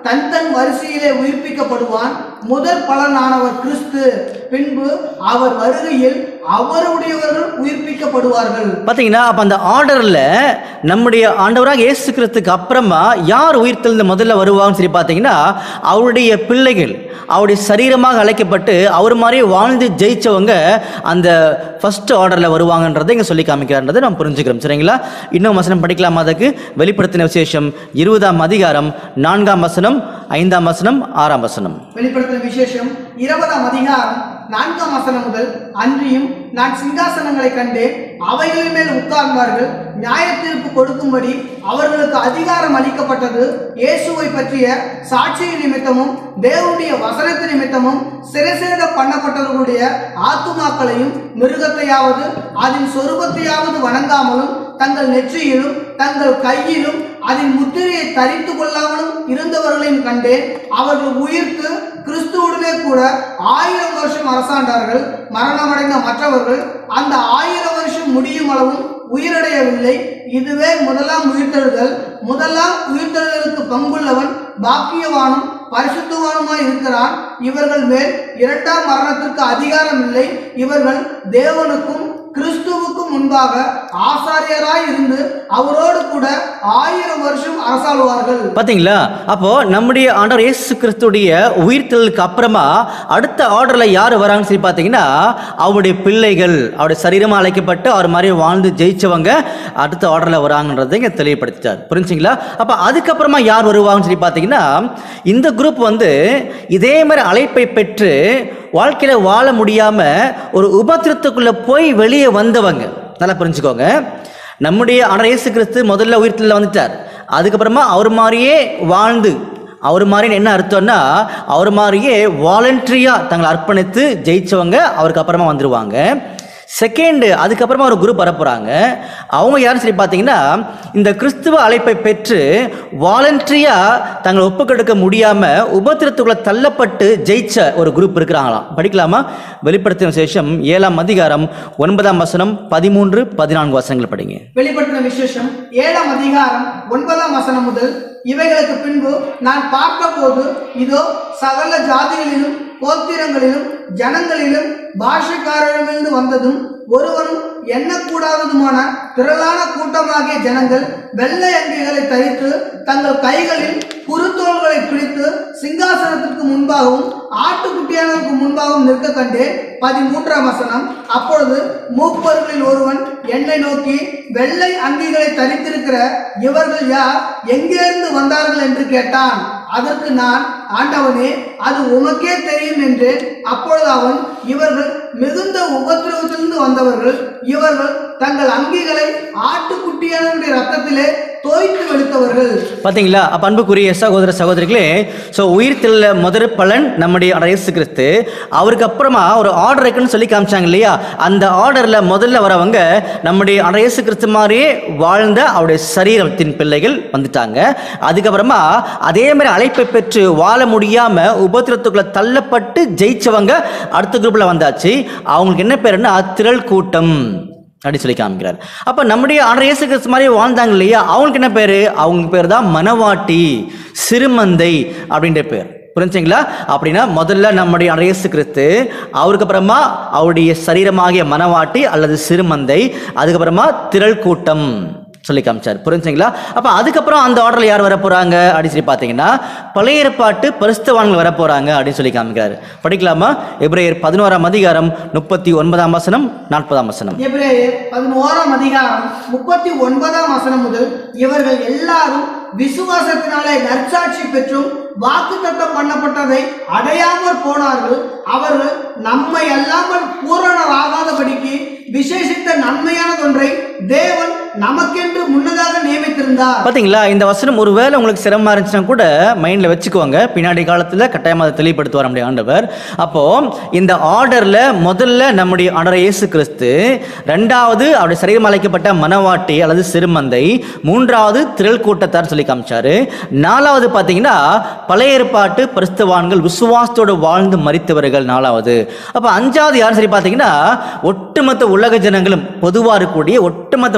தன் தன் வரிசையிலே உயிர்ப்பிக்கப்படுவான் முதல் பலனானவர் கிறிஸ்து பின்பு அவர் வருகையில் அவருடையவர்கள் உயிர்ப்பிக்கப்படுவார்கள் பார்த்தீங்கன்னா அப்போ அந்த ஆர்டரில் நம்முடைய ஆண்டவராக இயேசு கிறிஸ்துக்கு அப்புறமா யார் உயிர்த்தெழுந்து முதல்ல வருவாங்கன்னு சொல்லி பார்த்தீங்கன்னா அவருடைய பிள்ளைகள் அவருடைய சரீரமாக அழைக்கப்பட்டு அவர் மாதிரி வாழ்ந்து ஜெயிச்சவங்க அந்த ஃபர்ஸ்ட் ஆர்டரில் வருவாங்கன்றதை இங்கே சொல்லி காமிக்கிறான்றதை நம்ம புரிஞ்சுக்கிறோம் சரிங்களா இன்னும் வசனம் படிக்கலாமா அதுக்கு வெளிப்படுத்தின விசேஷம் இருபதாம் அதிகாரம் நான்காம் வசனம் ஐந்தாம் வசனம் ஆறாம் வசனம் வெளிப்படுத்தின விசேஷம் இருபதாம் அதிகாரம் நான்காம் வசனம் முதல் அன்றியும் நான் சிங்காசனங்களை கண்டேன் அவைகளின் மேல் உட்கார்ந்தார்கள் நியாய தீர்ப்பு கொடுக்கும்படி அவர்களுக்கு அதிகாரம் அளிக்கப்பட்டது இயேசுவை பற்றிய சாட்சியின் நிமித்தமும் தேவனுடைய வசனத்து நிமித்தமும் சிறைசேத பண்ணப்பட்டவர்களுடைய ஆத்துமாக்களையும் மிருகத்தையாவது அதன் சொரூபத்தையாவது வணங்காமலும் தங்கள் நெற்றியிலும் தங்கள் கையிலும் அதன் முத்திரையை தரித்து கொள்ளாமலும் இருந்தவர்களையும் கண்டேன் அவர்கள் உயிர்த்து கிறிஸ்துவுடனே கூட ஆயிரம் வருஷம் அரசாண்டார்கள் மரணமடைந்த மற்றவர்கள் அந்த ஆயிரம் வருஷம் முடியும் அளவும் உயிரடையவில்லை இதுவே முதலாம் உயிர்த்தெழுதல் முதலாம் உயிர்த்தெழுதலுக்கு பங்குள்ளவன் பாக்கியவானும் பரிசுத்தவானுமாய் இருக்கிறான் இவர்கள் மேல் இரண்டாம் மரணத்திற்கு அதிகாரம் இல்லை இவர்கள் தேவனுக்கும் கிறிஸ்துவுக்கும் முன்பாக ஆசாரியராய் இருந்து அவரோடு கூட ஆயிரம் வருஷம் அரசாளுவார்கள் பார்த்தீங்களா அப்போ நம்முடைய ஆண்டவர் இயேசு கிறிஸ்துடைய உயிர்த்தலுக்கு அப்புறமா அடுத்த ஆர்டரில் யார் வராங்கன்னு சொல்லி பார்த்தீங்கன்னா அவருடைய பிள்ளைகள் அவருடைய சரீரமாக அழைக்கப்பட்டு அவர் மாதிரி வாழ்ந்து ஜெயிச்சவங்க அடுத்த ஆர்டரில் வராங்கன்றதை இங்கே தெளிவுபடுத்திட்டார் புரிஞ்சுங்களா அப்போ அதுக்கப்புறமா யார் வருவாங்கன்னு சொல்லி பார்த்தீங்கன்னா இந்த குரூப் வந்து இதே மாதிரி அழைப்பை பெற்று வாழ்க்கையில் வாழ முடியாமல் ஒரு உபத்திரத்துக்குள்ளே போய் வெளியே வந்தவங்க நல்லா புரிஞ்சுக்கோங்க நம்முடைய ஆண்டவர் இயேசு கிறிஸ்து முதல்ல உயிர்த்தில் வந்துட்டார் அதுக்கப்புறமா அவர் மாதிரியே வாழ்ந்து அவர் மாதிரி என்ன அர்த்தம்னா அவர் மாதிரியே வாலண்டரியாக தங்களை அர்ப்பணித்து ஜெயிச்சவங்க அவருக்கு அப்புறமா வந்துருவாங்க செகண்டு அதுக்கப்புறமா ஒரு குரூப் வரப்போகிறாங்க அவங்க யாரும் சரி பார்த்தீங்கன்னா இந்த கிறிஸ்துவ அழைப்பை பெற்று வாலண்டரியாக தங்களை ஒப்புக்கெடுக்க முடியாமல் உபத்திரத்துக்குள்ள தள்ளப்பட்டு ஜெயிச்ச ஒரு குரூப் இருக்கிறாங்களாம் படிக்கலாமா வெளிப்படுத்தின விசேஷம் ஏழாம் அதிகாரம் ஒன்பதாம் வசனம் பதிமூன்று பதினான்கு வசனங்கள் படிங்க வெளிப்படுத்தின விசேஷம் ஏழாம் அதிகாரம் ஒன்பதாம் வசனம் முதல் இவைகளுக்கு பின்பு நான் பார்த்தபோது இதோ சகல ஜாதிகளிலும் கோத்திரங்களிலும் ஜனங்களிலும் பாஷைக்காரரிடமிருந்து வந்ததும் ஒருவனும் எண்ணக்கூடாததுமான திரளான கூட்டமாகிய ஜனங்கள் வெள்ளை அங்கிகளை தரித்து தங்கள் கைகளில் குருத்தோள்களை பிடித்து சிங்காசனத்திற்கு முன்பாகவும் ஆட்டுக்குட்டியானவருக்கு முன்பாகவும் நிற்க கண்டேன் பதிமூன்றாம் வசனம் அப்பொழுது மூப்பர்களில் ஒருவன் என்னை நோக்கி வெள்ளை அங்கிகளை தரித்திருக்கிற இவர்கள் யார் எங்கேருந்து வந்தார்கள் என்று கேட்டான் அதற்கு நான் ஆண்டவனே அது உமக்கே தெரியும் என்றேன் அப்பொழுது அவன் இவர்கள் மிகுந்த உபத்திரவத்திலிருந்து வந்தவர்கள் இவர்கள் தங்கள் அங்கிகளை ஆட்டுக்குட்டியானவருடைய ரத்தத்திலே தோய்த்து வெளுத்தவர்கள் பார்த்தீங்களா அப்ப அன்புக்குரிய சகோதர சகோதரிகளே ஸோ உயிர்த்தெல்ல முதற் பலன் நம்முடைய ஆண்டவர் இயேசு கிறிஸ்து அவருக்கு அப்புறமா ஒரு ஆர்டர் இருக்குன்னு சொல்லி காமிச்சாங்க இல்லையா அந்த ஆர்டரில் முதல்ல வரவங்க நம்முடைய ஆண்டவர் இயேசு கிறிஸ்து மாதிரியே வாழ்ந்த அவருடைய சரீரத்தின் பிள்ளைகள் வந்துட்டாங்க அதுக்கப்புறமா அதே மாதிரி அழைப்பை பெற்று வாழ முடியாம உபத்திரத்துக்குள்ள தள்ளப்பட்டு ஜெயிச்சவங்க அடுத்த குரூப்ல வந்தாச்சு அவங்களுக்கு என்ன பேருன்னா திரள் கூட்டம் அப்படி சொல்லி காமிக்கிறார் அப்போ நம்முடைய ஆண்டவர் இயேசு கிறிஸ்து மாதிரி வாழ்ந்தாங்க இல்லையா அவங்களுக்கு என்ன பேர் அவங்க பேர் தான் மனவாட்டி சிறுமந்தை அப்படின்ற பேர் புரிஞ்சுங்களா அப்படின்னா முதல்ல நம்முடைய ஆண்டவர் இயேசு கிறிஸ்து அவருக்கு அப்புறமா அவருடைய சரீரமாகிய மனவாட்டி அல்லது சிறுமந்தை அதுக்கப்புறமா திரள் கூட்டம் சொல்லி காமிச்சார் புரிஞ்சுங்களா அப்போ அதுக்கப்புறம் அந்த ஆர்டரில் யார் வர போகிறாங்க அப்படின்னு சொல்லி பார்த்தீங்கன்னா பழைய ஏற்பாட்டு பரிசுத்தவான்கள் வர போகிறாங்க அப்படின்னு சொல்லி காமிக்கிறார் படிக்கலாமா எப்ரேயர் பதினோராம் அதிகாரம் முப்பத்தி ஒன்பதாம் வசனம் நாற்பதாம் வசனம் எபிரேயர் பதினோராம் அதிகாரம் முப்பத்தி ஒன்பதாம் வசனம் முதல் இவர்கள் எல்லாரும் விசுவாசத்தினாலே நற்சாட்சி பெற்றும் வாக்குத்தத்தம் பண்ணப்பட்டதை அடையாமல் போனார்கள் அவர்கள் நம்மை அல்லாமல் பூரணராகாதபடிக்கு விசேஷித்த நன்மையானதொன்றை தேவன் நமக்கென்று முன்னதாக நியமித்திருந்தார் பார்த்தீங்களா இந்த வசனம் ஒருவேளை உங்களுக்கு சிரமமா இருந்துச்சுன்னா கூட மைண்டில் வச்சுக்கோங்க பின்னாடி காலத்தில் கட்டாயமாக அதை தெளிவுபடுத்துவார் நம்முடைய ஆண்டவர் அப்போ இந்த ஆர்டரில் முதல்ல நம்முடைய ஆண்டவர் இயேசு கிறிஸ்து ரெண்டாவது அவருடைய சரீரம் அழைக்கப்பட்ட மனவாட்டி அல்லது சிறுமந்தை மூன்றாவது திரள் கூட்டத்தார் சொல்லி காமிச்சாரு நாலாவது பார்த்தீங்கன்னா பழைய ஏற்பாட்டு பரிசுத்தவான்கள் விசுவாசத்தோடு வாழ்ந்து மறித்தவர்கள் நாலாவது அப்போ அஞ்சாவது யார் சரி பார்த்தீங்கன்னா ஒட்டுமொத்த உலக ஜனங்களும் பொதுவாக இருக்கக்கூடிய ஒட்டுமொத்த உலக ஜனங்களும்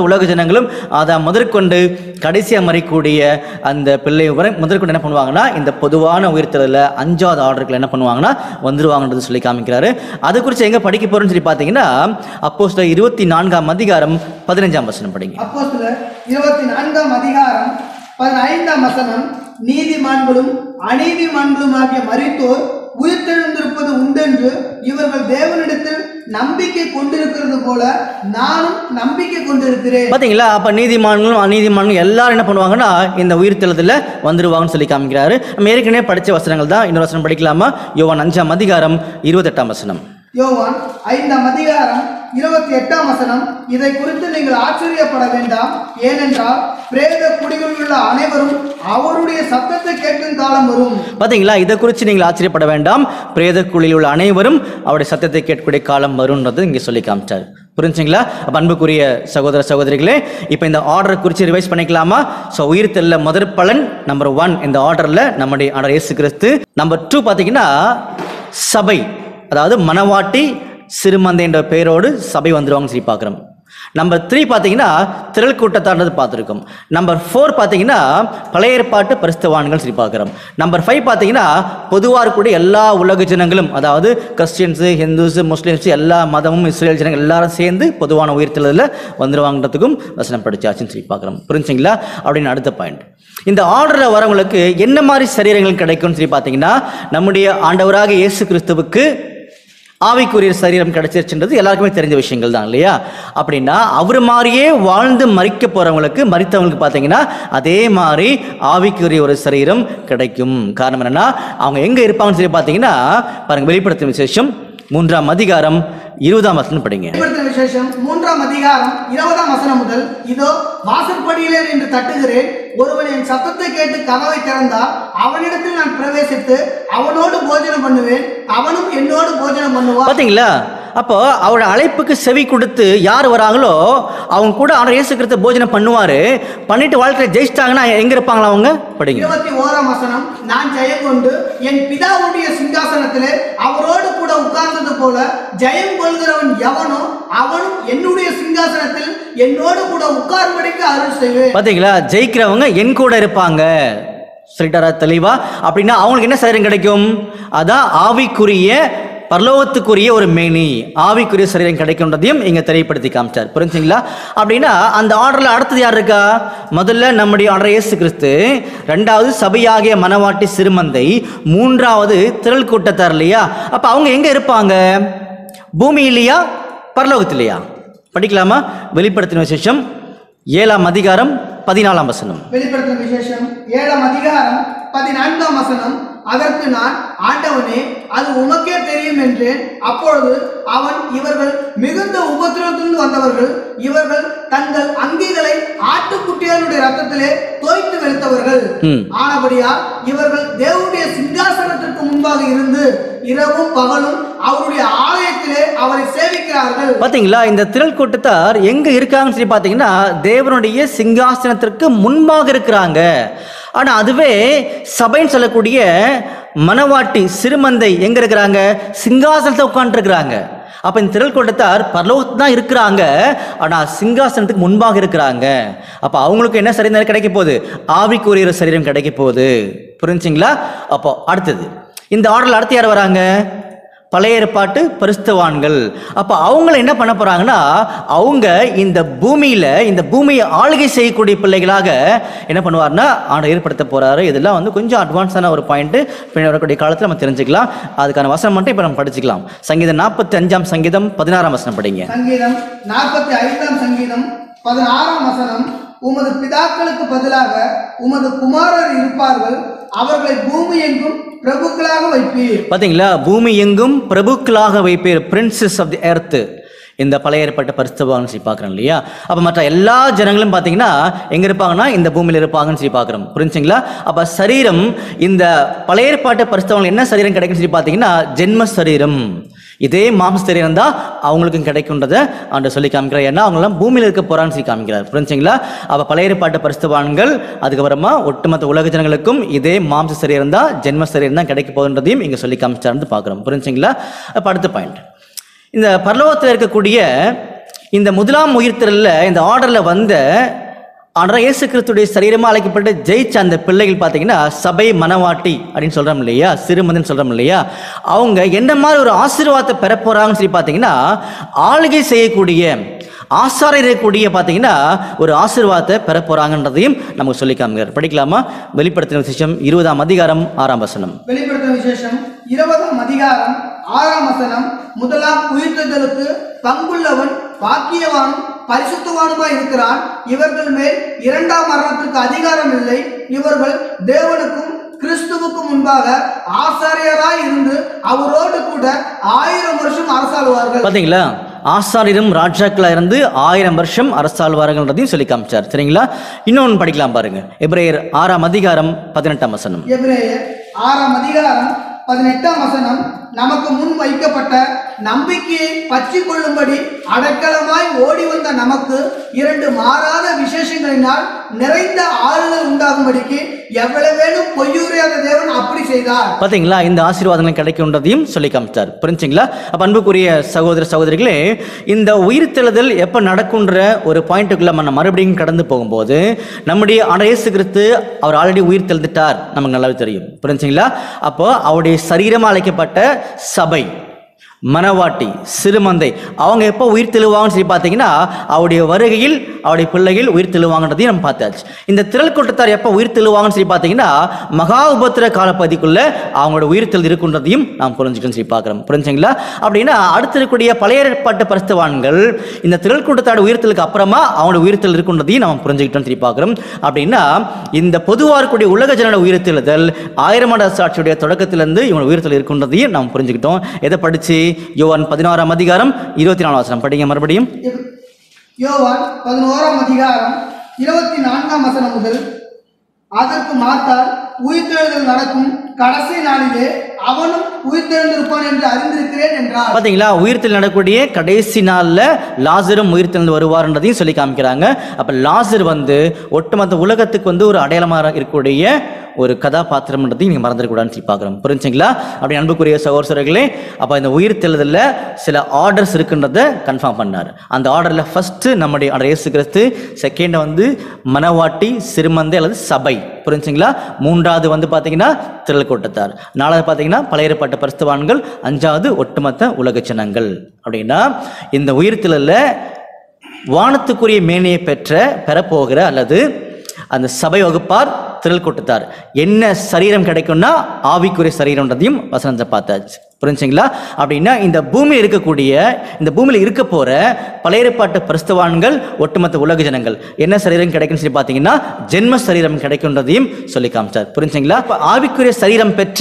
ஜனங்களும் அதை முதற்கொண்டு கடைசியாக மறைக்கூடிய அந்த பிள்ளை வரை முதற்கொண்டு என்ன பண்ணுவாங்கன்னா இந்த பொதுவான உயிர்த்தலில் அஞ்சாவது ஆர்டர்கள் என்ன பண்ணுவாங்கன்னா வந்துருவாங்கன்றது சொல்லி காமிக்கிறாரு அது குறித்து எங்கே படிக்க போகிறோம்னு சொல்லி பார்த்தீங்கன்னா அப்போ சில இருபத்தி நான்காம் அதிகாரம் பதினஞ்சாம் வசனம் படிங்க அப்போஸ்தலர் இருபத்தி நான்காம் அதிகாரம் பதினைந்தாம் வசனம் நீதிமான்களும் அநீதிமான்களும் ஆகிய மரித்தோர் உயிர்த்தெழுந்திருப்பது உண்டென்று இவர்கள் தேவனிடத்தில் நம்பிக்கை கொண்டிருக்கிறது போல நானும் நம்பிக்கை கொண்டிருக்கிறேன் பார்த்தீங்களா அப்போ நீதிமான்களும் அநீதிமான்களும் எல்லாரும் என்ன பண்ணுவாங்கன்னா இந்த உயிர்த்தெழுதல வந்துருவாங்கன்னு சொல்லி காமிக்கிறாரு நம்ம ஏற்கனவே படித்த வசனங்கள் தான் இன்னொரு வசனம் படிக்கலாமா யோவான் அஞ்சாம் அதிகாரம் இருபத்தெட்டாம் வசனம் யோவான் ஐந்தாம் அதிகாரம் இருபத்தி எட்டாம் வசனம் இதை குறித்து நீங்கள் ஆச்சரியப்பட வேண்டாம் ஏனென்றால் பிரேத குடிகளில் உள்ள அனைவரும் அவருடைய சத்தத்தை கேட்கும் காலம் வரும் பார்த்தீங்களா இதை குறித்து நீங்கள் ஆச்சரியப்பட வேண்டாம் பிரேத குழியில் உள்ள அனைவரும் அவருடைய சத்தத்தை கேட்கக்கூடிய காலம் வரும்ன்றது இங்கே சொல்லி காமிச்சார் புரிஞ்சுங்களா அப்ப அன்புக்குரிய சகோதர சகோதரிகளே இப்போ இந்த ஆர்டரை குறித்து ரிவைஸ் பண்ணிக்கலாமா ஸோ உயிர்த்தெல்ல முதற் பலன் நம்பர் ஒன் இந்த ஆர்டரில் நம்முடைய ஆர்டர் இயேசு கிறிஸ்து நம்பர் டூ பார்த்தீங்கன்னா சபை அதாவது மணவாட்டி சிறுமந்தை என்ற பெயரோடு சபை வந்துருவாங்கன்னு சொல்லி பார்க்குறோம் நம்பர் த்ரீ பார்த்தீங்கன்னா திரள் கூட்டத்தார்ன்றது பார்த்துருக்கோம் நம்பர் ஃபோர் பார்த்தீங்கன்னா பழைய ஏற்பாட்டு பரிஸ்தவான்கள் சொல்லி பார்க்குறோம் நம்பர் ஃபைவ் பார்த்தீங்கன்னா பொதுவாக இருக்கக்கூடிய எல்லா உலக ஜனங்களும் அதாவது கிறிஸ்டியன்ஸு ஹிந்துஸ் முஸ்லீம்ஸ் எல்லா மதமும் இஸ்ரேல் ஜனங்கள் எல்லாரும் சேர்ந்து பொதுவான உயிர்த்தலில் வந்துருவாங்கன்றதுக்கும் வசனம் படிச்சாச்சுன்னு சொல்லி பார்க்குறோம் புரிஞ்சுங்களா அப்படின்னு அடுத்த பாயிண்ட் இந்த ஆர்டரில் வரவங்களுக்கு என்ன மாதிரி சரீரங்கள் கிடைக்கும்னு சொல்லி பார்த்தீங்கன்னா நம்முடைய ஆண்டவராக இயேசு கிறிஸ்துவுக்கு ஆவிக்குரிய சரீரம் கிடைச்சிருச்சுன்றது எல்லாருக்குமே தெரிஞ்ச விஷயங்கள் தான் இல்லையா அப்படின்னா அவர் மாதிரியே வாழ்ந்து மறிக்க போறவங்களுக்கு மறித்தவங்களுக்கு பார்த்தீங்கன்னா அதே மாதிரி ஆவிக்குரிய ஒரு சரீரம் கிடைக்கும் காரணம் என்னன்னா அவங்க எங்க இருப்பாங்கன்னு சொல்லி பார்த்தீங்கன்னா பாருங்க வெளிப்படுத்தும் விசேஷம் மூன்றாம் அதிகாரம் இருபதாம் வசனம் படிங்க வெளிப்படுத்தின விசேஷம் மூன்றாம் அதிகாரம் இருபதாம் வசனம் முதல் இதோ வாசற்படியிலே நின்று தட்டுகிறேன் ஒருவன் என் சத்தத்தை கேட்டு கதவை திறந்தால் அவனிடத்தில் நான் பிரவேசித்து அவனோடு போஜனம் பண்ணுவேன் அவனும் என்னோடு போஜனம் பண்ணுவான் பார்த்தீங்களா அப்போ அவரோட அழைப்புக்கு செவி கொடுத்து யார் வராங்களோ அவங்க கூட அவர் இயேசு கிறிஸ்து போஜனம் பண்ணுவாரு பண்ணிட்டு வாழ்க்கையில ஜெயிச்சிட்டாங்கன்னா எங்க இருப்பாங்களா அவங்க படிங்க இருபத்தி ஓராம் வசனம் நான் ஜெயம் கொண்டு என் பிதாவுடைய சிங்காசனத்திலே அவரோடு கூட உட்கார்ந்தது போல ஜெயம் கொள்கிறவன் எவனோ அவனும் என்னுடைய சிங்காசனத்தில் என்னோடு கூட உட்கார்படிக்கு அருள் செய்வேன் பாத்தீங்களா ஜெயிக்கிறவங்க என் கூட இருப்பாங்க சொல்லிட்டாரா தெளிவா அப்படின்னா அவங்களுக்கு என்ன சரீரம் கிடைக்கும் அதான் ஆவிக்குரிய பரலோகத்துக்குரிய ஒரு மேனி ஆவிக்குரிய சரீரம் கிடைக்கும்ன்றதையும் இங்க தெரியப்படுத்தி காமிச்சார் புரிஞ்சுங்களா அப்படின்னா அந்த ஆர்டர்ல அடுத்தது யார் இருக்கா முதல்ல நம்முடைய ஆர்டர் இயேசு கிறிஸ்து ரெண்டாவது சபையாகிய மனவாட்டி சிறுமந்தை மூன்றாவது திரள் கூட்டத்தார் இல்லையா அப்ப அவங்க எங்க இருப்பாங்க பூமியிலையா பரலோகத்திலையா படிக்கலாமா வெளிப்படுத்தின விசேஷம் ஏழாம் அதிகாரம் பதினாலாம் வசனம் வெளிப்படுத்தின விசேஷம் ஏழாம் அதிகாரம் பதினான்காம் வசனம் அதற்கு நான் ஆண்டவனே அது உமக்கே தெரியும் என்றேன் அப்பொழுது அவன் இவர்கள் மிகுந்த உபத்திரவத்திலிருந்து வந்தவர்கள் இவர்கள் தங்கள் அங்கிகளை ஆட்டுக்குட்டிகளுடைய ரத்தத்திலே தோய்த்து வெளுத்தவர்கள் ம். ஆனபடியால் இவர்கள் தேவனுடைய சிங்காசனத்திற்கு முன்பாக இருந்து இரவும் பகலும் அவருடைய ஆலயத்திலே அவரை சேவிக்கிறார்கள் பாத்தீங்களா இந்த திரள் கூட்டத்தார் எங்க இருக்காங்கன்னு சொல்லி பாத்தீங்கன்னா தேவனுடைய சிங்காசனத்திற்கு முன்பாக இருக்கிறாங்க ஆனா அதுவே சபைன்னு சொல்லக்கூடிய மணவாட்டி சிறுமந்தை எங்க இருக்கிறாங்க சிங்காசனத்தை உட்காந்துருக்கிறாங்க அப்ப இந்த திரள் கூட்டத்தார் பரலோகத்து தான் இருக்கிறாங்க ஆனா சிங்காசனத்துக்கு முன்பாக இருக்கிறாங்க அப்ப அவங்களுக்கு என்ன சரீரம் கிடைக்க போகுது ஆவிக்குரிய சரீரம் கிடைக்க போகுது புரிஞ்சுங்களா அப்போ அடுத்தது இந்த ஆர்டர்ல அடுத்து யார் வராங்க பழைய ஏற்பாட்டு பரிஸ்தவான்கள் அப்போ அவங்கள என்ன பண்ண போறாங்கன்னா அவங்க இந்த பூமியில இந்த பூமியை ஆளுகை செய்யக்கூடிய பிள்ளைகளாக என்ன பண்ணுவார்னா ஆண்டை ஏற்படுத்த போறாரு இதெல்லாம் வந்து கொஞ்சம் அட்வான்ஸான ஒரு பாயிண்ட் பின்னாடி வரக்கூடிய காலத்தில் நம்ம தெரிஞ்சுக்கலாம் அதுக்கான வசனம் மட்டும் இப்போ நம்ம படிச்சுக்கலாம் சங்கீதம் நாற்பத்தி அஞ்சாம் சங்கீதம் பதினாறாம் வசனம் படிங்க சங்கீதம் நாற்பத்தி ஐந்தாம் சங்கீதம் பதினாறாம் வசனம் உமது பிதாக்களுக்கு பதிலாக உமது குமாரர் இருப்பார்கள் அவர்களை பூமி எங்கும் பிரபுக்களாக வைப்பீர் பாத்தீங்களா பூமி எங்கும் பிரபுக்களாக வைப்பேர் பிரின்சஸ் ஆஃப் தி எர்த் இந்த பழைய ஏற்பட்ட பரிசுத்தவான்னு சொல்லி பார்க்குறோம் இல்லையா அப்போ மற்ற எல்லா ஜனங்களும் பார்த்தீங்கன்னா எங்கே இருப்பாங்கன்னா இந்த பூமியில் இருப்பாங்கன்னு சொல்லி பார்க்குறோம் புரிஞ்சுங்களா அப்போ சரீரம் இந்த பழைய ஏற்பாட்டு பரிசுத்தவங்களுக்கு என்ன சரீரம் கிடைக்கும்னு சொல்லி பார்த்தீங்கன்னா ஜென்ம சரீரம் இதே மாம்ச சரீரம் தான் அவங்களுக்கும் கிடைக்குன்றதை ஆண்டு சொல்லி காமிக்கிறார் ஏன்னா அவங்களாம் பூமியில் இருக்க போறான்னு சொல்லி காமிக்கிறார் புரிஞ்சுங்களா அப்போ பழைய ஏற்பாட்டு பரிசுத்தவான்கள் அதுக்கப்புறமா ஒட்டுமொத்த உலக ஜனங்களுக்கும் இதே மாம்ச சரீரம் தான் ஜென்ம சரீரம் தான் கிடைக்க போகுன்றதையும் இங்கே சொல்லி காமிச்சார்னு பார்க்குறோம் புரிஞ்சுங்களா அப்போ அடுத்த பாயிண்ட் இந்த பரலோகத்தில் இருக்கக்கூடிய இந்த முதலாம் உயிர்த்தலில் இந்த ஆர்டரில் வந்த ஆனால் இயேசு கிறிஸ்துடைய சரீரமாக அழைக்கப்பட்ட ஜெயிச்ச அந்த பிள்ளைகள் பார்த்தீங்கன்னா சபை மனவாட்டி அப்படின்னு சொல்கிறோம் இல்லையா சிறுமதின்னு சொல்கிறோம் இல்லையா அவங்க என்ன மாதிரி ஒரு ஆசீர்வாதத்தை பெற போகிறாங்கன்னு சொல்லி பார்த்தீங்கன்னா ஆளுகை செய்யக்கூடிய ஆசாரம் இருக்கக்கூடிய பார்த்தீங்கன்னா ஒரு ஆசீர்வாதத்தை பெற போகிறாங்கன்றதையும் நமக்கு சொல்லி காமிக்கிறார் படிக்கலாமா வெளிப்படுத்தின விசேஷம் இருபதாம் அதிகாரம் ஆறாம் வசனம் வெளிப்படுத்தும் விசேஷம் இருபதாம் அதிகாரம் ஆறாம் வசனம் முதலாம் உயிர்த்தெழுதலுக்கு பங்குள்ளவன் பாக்கியவானும் பரிசுத்தவானுமாய் இருக்கிறான் இவர்கள் மேல் இரண்டாம் மரணத்துக்கு அதிகாரம் இல்லை இவர்கள் தேவனுக்கும் கிறிஸ்துவுக்கும் முன்பாக ஆசாரியராய் இருந்து அவரோடு கூட ஆயிரம் வருஷம் அரசாளுவார்கள் பார்த்தீங்களா ஆசாரியரும் ராஜாக்களா இருந்து ஆயிரம் வருஷம் அரசாழ்வார்கள்ன்றதையும் சொல்லி காமிச்சார் சரிங்களா இன்னொன்று படிக்கலாம் பாருங்க எப்ரேயர் ஆறாம் அதிகாரம் பதினெட்டாம் வசனம் எபிரேயர் ஆறாம் அதிகாரம் பதினெட்டாம் வசனம் நமக்கு முன் வைக்கப்பட்ட நம்பிக்கையை பற்றி கொள்ளும்படி அடைக்கலமாய் ஓடி வந்த நமக்கு இரண்டு மாறாத விசேஷங்களினால் நிறைந்த ஆறுதல் உண்டாகும்படிக்கு எவ்வளவேனும் பொய்யுரையாத தேவன் அப்படி செய்தார் பார்த்தீங்களா இந்த ஆசீர்வாதங்கள் கிடைக்கும்ன்றதையும் சொல்லி காமிச்சார் புரிஞ்சுங்களா அப்போ அன்புக்குரிய சகோதர சகோதரிகளே இந்த உயிர்த்தெழுதல் எப்போ நடக்குன்ற ஒரு பாயிண்ட்டுக்குள்ள நம்ம மறுபடியும் கடந்து போகும்போது நம்முடைய ஆண்டவர் இயேசு கிறிஸ்து அவர் ஆல்ரெடி உயிர் தெழுந்துட்டார் நமக்கு நல்லாவே தெரியும் புரிஞ்சுங்களா அப்போ அவருடைய சரீரமாக அழைக்கப்பட்ட சபை மனவாட்டி சிறுமந்தை அவங்க எப்போ உயிர் தெழுவாங்கன்னு சொல்லி பார்த்தீங்கன்னா அவருடைய வருகையில் அவருடைய பிள்ளைகள் உயிர் தெழுவாங்கன்றதையும் நம்ம பார்த்தாச்சு இந்த திரள் கூட்டத்தார் எப்போ உயிர் தெழுவாங்கன்னு சொல்லி பார்த்தீங்கன்னா மகா உபத்திர காலப்பகுதிக்குள்ள அவங்களோட உயிர் தெழு இருக்குன்றதையும் நாம் புரிஞ்சுக்கணும்னு சொல்லி பார்க்குறோம் புரிஞ்சுங்களா அப்படின்னா அடுத்து இருக்கக்கூடிய பழைய ஏற்பாட்டு பரிசுத்தவான்கள் இந்த திரள் கூட்டத்தாரோட உயிர்த்தலுக்கு அப்புறமா அவங்களோட உயிர்த்தல் இருக்குன்றதையும் நம்ம புரிஞ்சுக்கிட்டோம்னு சொல்லி பார்க்குறோம் அப்படின்னா இந்த பொதுவாக இருக்கக்கூடிய உலக ஜனோட உயிர்த்தெழுதல் ஆயிரம் ஆண்டு சாட்சியுடைய தொடக்கத்திலிருந்து இவங்க உயிர்த்தல் இருக்குன்றதையும் நாம் புரிஞ்சுக்கிட்டோம் எதை படிச்சு யோவான் பதினாறாம் அதிகாரம் இருபத்தி நாலாம் வசனம் படிங்க மறுபடியும் இவ்- யோவான் பதினோராம் அதிகாரம் இருபத்தி நான்காம் வசனம் முதல் அதற்கு மாத்தால் உயிர்த்தெழுதல் நடக்கும் கடைசி நாளிலே அவனும் உயிர்த்தெழுந்திருப்பான் என்று அறிந்திருக்கிறேன் என்றார் பார்த்தீங்களா உயிர்த்தல் நடக்கக்கூடிய கடைசி நாளில் லாசரும் உயிர்த்தெழுந்து வருவார்ன்றதையும் சொல்லி காமிக்கிறாங்க அப்போ லாசர் வந்து ஒட்டுமொத்த உலகத்துக்கு வந்து ஒரு அடையாளமாக இருக்கக்கூடிய ஒரு கதாபாத்திரம்ன்றதையும் நீங்கள் மறந்துடக்கூடாதுன்னு சொல்லி பார்க்குறோம் புரிஞ்சுங்களா அப்படி அன்புக்குரிய சகோதரர்களே அப்போ இந்த உயிர்த்தெழுதலில் சில ஆர்டர்ஸ் இருக்குன்றதை கன்ஃபார்ம் பண்ணார் அந்த ஆர்டரில் ஃபஸ்ட்டு நம்முடைய ஆர்டர் இயேசு கிறிஸ்து செகண்ட் வந்து மனவாட்டி சிறுமந்தை அல்லது சபை புரிஞ்சுங்களா மூன்றாவது வந்து பார்த்தீங்கன்னா திரள் கூட்டத்தார் நாலாவது பார்த்தீங்கன்னா பழைய ஏற்பாட்டு பரிசுத்தவான்கள் அஞ்சாவது ஒட்டுமொத்த உலக ஜனங்கள் அப்படின்னா இந்த உயிர்த்தலில் வானத்துக்குரிய மேனியை பெற்ற பெறப்போகிற அல்லது அந்த சபை வகுப்பார் திரள் கூட்டத்தார் என்ன சரீரம் கிடைக்கும்னா ஆவிக்குரிய சரீரம்ன்றதையும் வசனத்தை பார்த்தாச்சு புரிஞ்சுங்களா அப்படின்னா இந்த பூமியில் இருக்கக்கூடிய இந்த பூமியில் இருக்க போற பழைய ஏற்பாட்டு பரிசுத்தவான்கள் ஒட்டுமொத்த உலக ஜனங்கள் என்ன சரீரம் கிடைக்கும்னு சொல்லி பார்த்தீங்கன்னா ஜென்ம சரீரம் கிடைக்கும்ன்றதையும் சொல்லி காமிச்சார் புரிஞ்சுங்களா அப்ப ஆவிக்குரிய சரீரம் பெற்ற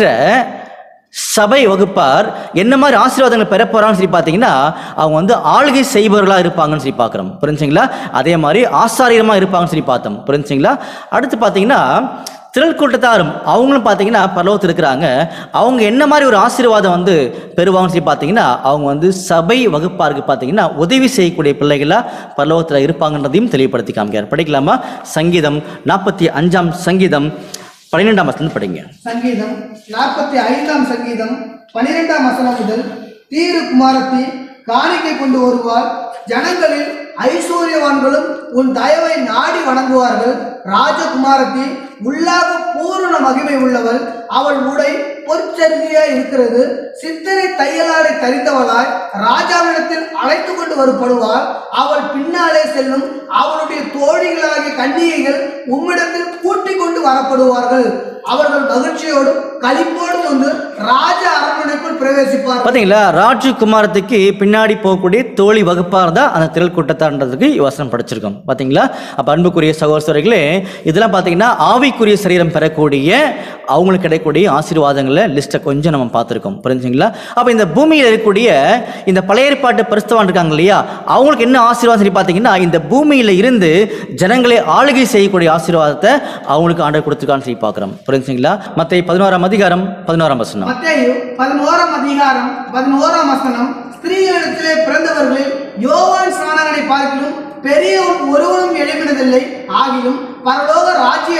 சபை வகுப்பார் என்ன மாதிரி ஆசீர்வாதங்கள் பெற போறாங்கன்னு சொல்லி பார்த்தீங்கன்னா அவங்க வந்து ஆளுகை செய்பவர்களாக இருப்பாங்கன்னு சொல்லி பார்க்குறோம் புரிஞ்சுங்களா அதே மாதிரி ஆசாரியமாக இருப்பாங்கன்னு சொல்லி பார்த்தோம் புரிஞ்சுங்களா அடுத்து பார்த்தீங்கன்னா திரள் கூட்டத்தாரும் அவங்களும் பார்த்தீங்கன்னா பரலோகத்தில் இருக்கிறாங்க அவங்க என்ன மாதிரி ஒரு ஆசீர்வாதம் வந்து பெறுவாங்கன்னு சொல்லி பார்த்தீங்கன்னா அவங்க வந்து சபை வகுப்பாருக்கு பார்த்தீங்கன்னா உதவி செய்யக்கூடிய பிள்ளைகளாக பரலோகத்தில் இருப்பாங்கன்றதையும் தெளிவுபடுத்தி காமிக்கிறார் படிக்கலாமா சங்கீதம் நாற்பத்தி அஞ்சாம் சங்கீதம் பன்னிரெண்டாம் வசனம் படிங்க சங்கீதம் நாற்பத்தி ஐந்தாம் சங்கீதம் பனிரெண்டாம் வசனம் முதல் தீரு குமாரத்தி காணிக்கை கொண்டு வருவார் ஜனங்களில் ஐஸ்வர்யவான்களும் உன் தயவை நாடி வணங்குவார்கள் ராஜகுமாரத்தி உள்ளாக பூரண மகிமை உள்ளவள் அவள் உடை பொற்சரிதியாய் இருக்கிறது சித்தனை தையலாடை தரித்தவளாய் ராஜாவிடத்தில் அழைத்து கொண்டு வரப்படுவாள் அவள் பின்னாலே செல்லும் அவளுடைய தோழிகளாகிய கன்னிகைகள் உம்மிடத்தில் கூட்டிக் கொண்டு வரப்படுவார்கள் அவர்கள் மகிழ்ச்சியோடும் களிப்போடும் வந்து ராஜ அரண்மனைக்குள் பிரவேசிப்பார்கள் பார்த்தீங்களா ராஜகுமாரத்துக்கு பின்னாடி போகக்கூடிய தோழி வகுப்பாக தான் அந்த திரள் கூட்டத்தான்றதுக்கு வசனம் படிச்சிருக்கோம் பார்த்தீங்களா அப்போ அன்புக்குரிய சகோதரர்களே இதெல்லாம் பார்த்தீங்கன்னா ஆவிக்குரிய சரீரம் பெறக்கூடிய அவங்களுக்கு கிடைக்கக்கூடிய ஆசீர்வாதங்களை லிஸ்ட்டை கொஞ்சம் நம்ம பார்த்துருக்கோம் புரிஞ்சுங்களா அப்போ இந்த பூமியில் இருக்கக்கூடிய இந்த பழைய ஏற்பாட்டு பரிசுத்தவான் இருக்காங்க இல்லையா அவங்களுக்கு என்ன ஆசீர்வாதம் சொல்லி பார்த்தீங்கன்னா இந்த பூமியில் இருந்து ஜனங்களை ஆளுகை செய்யக்கூடிய ஆசீர்வாதத்தை அவங்களுக்கு ஆண்டவர் கொடுத்துருக்கான்னு சொல்லி பார்க்குறோம் புரிஞ்சுங்களா மற்ற பதினோராம் அதிகாரம் பதினோராம் வசனம் மத்தேயு பதினோராம் அதிகாரம் பதினோராம் வசனம் ஸ்திரீகளிடத்திலே பிறந்தவர்களில் யோவான் ஸ்நானகனை பார்க்கிலும் பெரியவன் ஒருவனும் எழுப்பினதில்லை ஆகிலும் பரலோக ராஜ்யத்தில்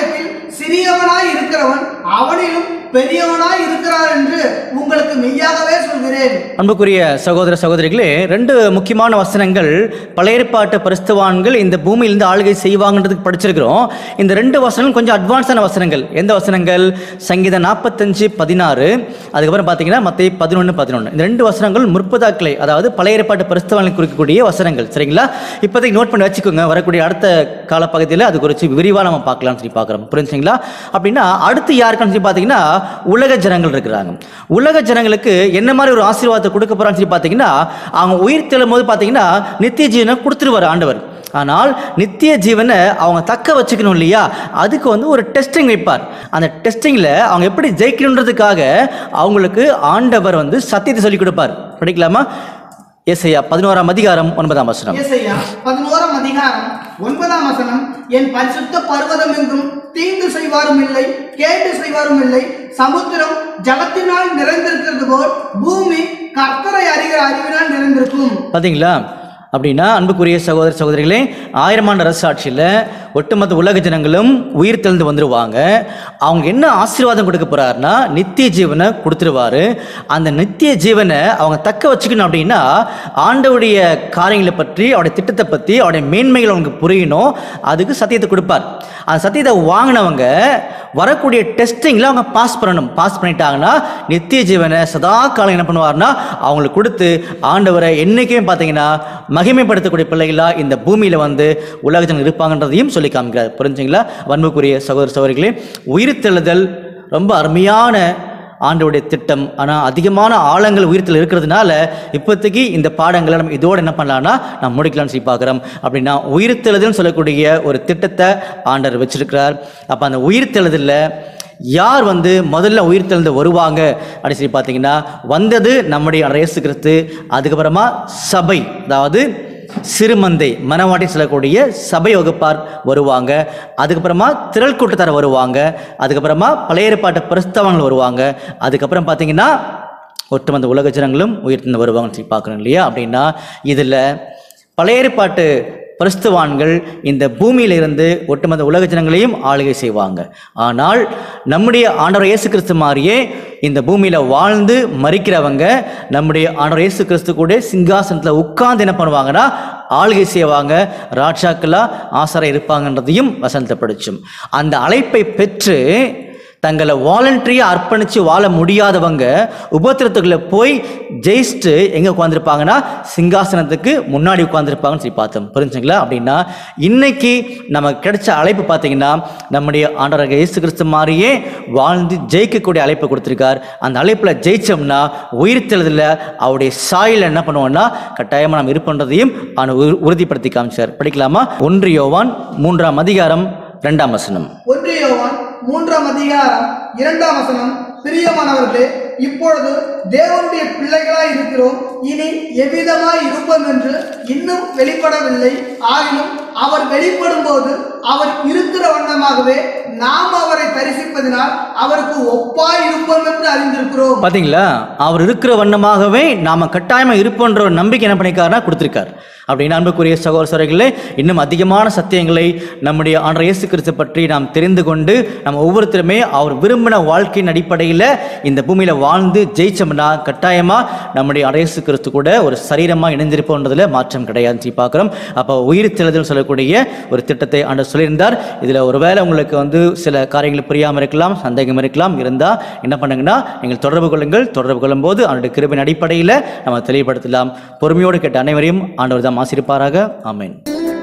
சிறியவனாய் இருக்கிறவன் அவனிலும் பெரியவனாய் இருக்கிறார் என்று உங்களுக்கு மெய்யாகவே சொல்கிறேன் அன்புக்குரிய சகோதர சகோதரிகளே ரெண்டு முக்கியமான வசனங்கள் பழைய ஏற்பாட்டு பரிஸ்தவான்கள் இந்த பூமியிலிருந்து ஆளுகை செய்வாங்கன்றதுக்கு படிச்சிருக்கிறோம் இந்த ரெண்டு வசனங்கள் கொஞ்சம் அட்வான்ஸான வசனங்கள் எந்த வசனங்கள் சங்கீதம் நாற்பத்தஞ்சு பதினாறு அதுக்கப்புறம் பார்த்தீங்கன்னா மற்ற பதினொன்று பதினொன்று இந்த ரெண்டு வசனங்கள் முற்பதாக்களை அதாவது பழைய ஏற்பாட்டு பரிஸ்தவான்களை குறிக்கக்கூடிய வசனங்கள் சரிங்களா இப்போதைக்கு நோட் பண்ணி வச்சுக்கோங்க வரக்கூடிய அடுத்த காலப்பகுதியில் அது குறித்து விரிவாக நம்ம பார்க்கலாம்னு சொல்லி பார்க்குறோம் புரிஞ்சுங்களா அப்படின்னா அடுத்து யாருக்குன்னு சொல்லி பார்த்தீங்கன்னா உலக ஜனங்கள் இருக்கிறாங்க உலக ஜனங்களுக்கு என்ன மாதிரி ஒரு ஆசீர்வாதத்தை கொடுக்க போறான்னு சொல்லி பார்த்தீங்கன்னா அவங்க உயிர் தெழும் போது பார்த்தீங்கன்னா நித்திய ஜீவனை கொடுத்துருவார் ஆண்டவர் ஆனால் நித்திய ஜீவனை அவங்க தக்க வச்சுக்கணும் இல்லையா அதுக்கு வந்து ஒரு டெஸ்டிங் வைப்பார் அந்த டெஸ்டிங்கில் அவங்க எப்படி ஜெயிக்கணுன்றதுக்காக அவங்களுக்கு ஆண்டவர் வந்து சத்தியத்தை சொல்லிக் கொடுப்பார் படிக்கலாமா ஏசையா பதினோராம் அதிகாரம் ஒன்பதாம் வசனம் ஏசையா பதினோராம் அதிகாரம் ஒன்பதாம் வசனம் என் பரிசுத்த பர்வதம் எங்கும் தீங்கு செய்வாரும் இல்லை கேட்டு செய்வாரும் இல்லை சமுத்திரம் ஜலத்தினால் நிறைந்திருக்கிறது போல் பூமி கர்த்தரை அறிகிற அறிவினால் நிறைந்திருக்கும் பார்த்தீங்களா அப்படின்னா அன்புக்குரிய சகோதர சகோதரிகளே ஆயிரம் ஆண்டு அரசாட்சியில் ஒட்டுமொத்த உலக ஜனங்களும் உயிர் தெளிந்து வந்துருவாங்க அவங்க என்ன ஆசீர்வாதம் கொடுக்க போறாருன்னா நித்திய ஜீவனை கொடுத்துருவாரு அந்த நித்திய ஜீவனை அவங்க தக்க வச்சுக்கணும் அப்படின்னா ஆண்டவுடைய காரியங்களை பற்றி அவருடைய திட்டத்தை பற்றி அவருடைய மேன்மைகள் அவங்களுக்கு புரியணும் அதுக்கு சத்தியத்தை கொடுப்பார் அந்த சத்தியத்தை வாங்கினவங்க வரக்கூடிய டெஸ்டிங்கில் அவங்க பாஸ் பண்ணணும் பாஸ் பண்ணிட்டாங்கன்னா நித்திய ஜீவனை சதா காலம் என்ன பண்ணுவார்னா அவங்களுக்கு கொடுத்து ஆண்டவரை என்றைக்குமே பார்த்தீங்கன்னா மகிமைப்படுத்தக்கூடிய பிள்ளைகளா இந்த பூமியில் வந்து உலக ஜனங்கள் இருப்பாங்கன்றதையும் சொல்லி காமிக்கிறார் புரிஞ்சுங்களா வன்முக்குரிய சகோதர சகோதரிகளே உயிர்த்தெழுதல் ரொம்ப அருமையான ஆண்டோடைய திட்டம் ஆனால் அதிகமான ஆழங்கள் உயிரத்தில் இருக்கிறதுனால இப்போதைக்கு இந்த பாடங்களை நம்ம இதோட என்ன பண்ணலாம்னா நம்ம முடிக்கலாம்னு சொல்லி பார்க்குறோம் அப்படின்னா உயிர்த்தெழுதல்னு சொல்லக்கூடிய ஒரு திட்டத்தை ஆண்டவர் வச்சிருக்கிறார் அப்போ அந்த உயிர்த்தெழுதலில் யார் வந்து முதல்ல உயிர்த்தெழுந்து வருவாங்க அப்படின்னு சொல்லி பார்த்தீங்கன்னா வந்தது நம்முடைய இயேசு கிறிஸ்து அதுக்கப்புறமா சபை அதாவது சிறுமந்தை மனவாட்டி செல்லக்கூடிய சபை வகுப்பார் வருவாங்க அதுக்கப்புறமா திரள் கூட்டத்தார் வருவாங்க அதுக்கப்புறமா பழைய ஏற்பாட்டு பிரஸ்தவங்கள் வருவாங்க அதுக்கப்புறம் பார்த்தீங்கன்னா ஒட்டுமொத்த உலக ஜனங்களும் உயிர்த்து வருவாங்கன்னு சொல்லி பார்க்குறோம் இல்லையா அப்படின்னா இதில் பழைய ஏற்பாட்டு பரிஸ்துவான்கள் இந்த பூமியிலிருந்து ஒட்டுமொத்த உலக ஜனங்களையும் ஆளுகை செய்வாங்க ஆனால் நம்முடைய ஆண்டவர் இயேசு கிறிஸ்து மாதிரியே இந்த பூமியில் வாழ்ந்து மறிக்கிறவங்க நம்முடைய ஆண்டவர் இயேசு கிறிஸ்து கூட சிங்காசனத்தில் உட்கார்ந்து என்ன பண்ணுவாங்கன்னா ஆளுகை செய்வாங்க ராட்சாக்களா ஆசாரம் இருப்பாங்கன்றதையும் வசனத்தை படிச்சும் அந்த அழைப்பை பெற்று தங்களை வாலண்டரியாக அர்ப்பணித்து வாழ முடியாதவங்க உபத்திரத்துக்குள்ள போய் ஜெயிச்சுட்டு எங்கே உட்காந்துருப்பாங்கன்னா சிங்காசனத்துக்கு முன்னாடி உட்காந்துருப்பாங்கன்னு சொல்லி பார்த்தோம் புரிஞ்சுங்களா அப்படின்னா இன்னைக்கு நமக்கு கிடைச்ச அழைப்பு பார்த்தீங்கன்னா நம்முடைய ஆண்டவராக இயேசு கிறிஸ்து மாதிரியே வாழ்ந்து ஜெயிக்கக்கூடிய அழைப்பை கொடுத்துருக்கார் அந்த அழைப்பில் ஜெயிச்சோம்னா உயிர்த்தெழுதில் அவருடைய சாயில் என்ன பண்ணுவோம்னா கட்டாயமாக நாம் இருப்பன்றதையும் அவனை உறு- உறுதிப்படுத்தி காமிச்சார் படிக்கலாமா ஒன்று யோவான் மூன்றாம் அதிகாரம் ரெண்டாம் வசனம் ஒன்று யோவான் மூன்றாம் அதிகாரம் இரண்டாம் வசனம் பிரியமானவர்களே இப்பொழுது தேவனுடைய பிள்ளைகளாய் இருக்கிறோம் இனி எவ்விதமாய் இருப்போம் என்று இன்னும் வெளிப்படவில்லை ஆகிலும் அவர் வெளிப்படும் போது அவர் இருக்கிற வண்ணமாகவே நாம் அவரை தரிசிப்பதினால் அவருக்கு ஒப்பாய் இருப்போம் என்று அறிந்திருக்கிறோம் பாத்தீங்களா அவர் இருக்கிற வண்ணமாகவே நாம கட்டாயமா இருப்போன்ற ஒரு நம்பிக்கை என்ன பண்ணிக்காருன்னா கொடுத்திருக்கார் அப்படின்னு அன்புக்குரிய சகோதர சகோதரிகளே இன்னும் அதிகமான சத்தியங்களை நம்முடைய ஆண்டவர் இயேசு கிறிஸ்து பற்றி நாம் தெரிந்து கொண்டு நம்ம ஒவ்வொருத்தருமே அவர் விரும்பின வாழ்க்கையின் அடிப்படையில் இந்த பூமியில வாழ்ந்து ஜெயிச்சோம்னா கட்டாயமா நம்முடைய ஆண்டவர் இயேசு கிறிஸ்து கூட ஒரு சரீரமா இணைந்திருப்போன்றதுல மாற்றம் கிடையாதுன்னு சொல்லி பார்க்குறோம் அப்போ உயிர் தெளிதல் சொல்லக்கூடிய ஒரு திட்டத்தை ஆண்டவர் சொல்லியிருந்தார் இதில் ஒருவேளை உங்களுக்கு வந்து சில காரியங்கள் புரியாமல் இருக்கலாம் சந்தேகம் இருக்கலாம் இருந்தால் என்ன பண்ணுங்கன்னா நீங்கள் தொடர்பு கொள்ளுங்கள் தொடர்பு கொள்ளும்போது அவனுடைய கிருபின் அடிப்படையில் நம்ம தெளிவுபடுத்தலாம் பொறுமையோடு கேட்ட அனைவரையும் ஆண்டவர் தான் ஆசிரிப்பாராக ஆமென்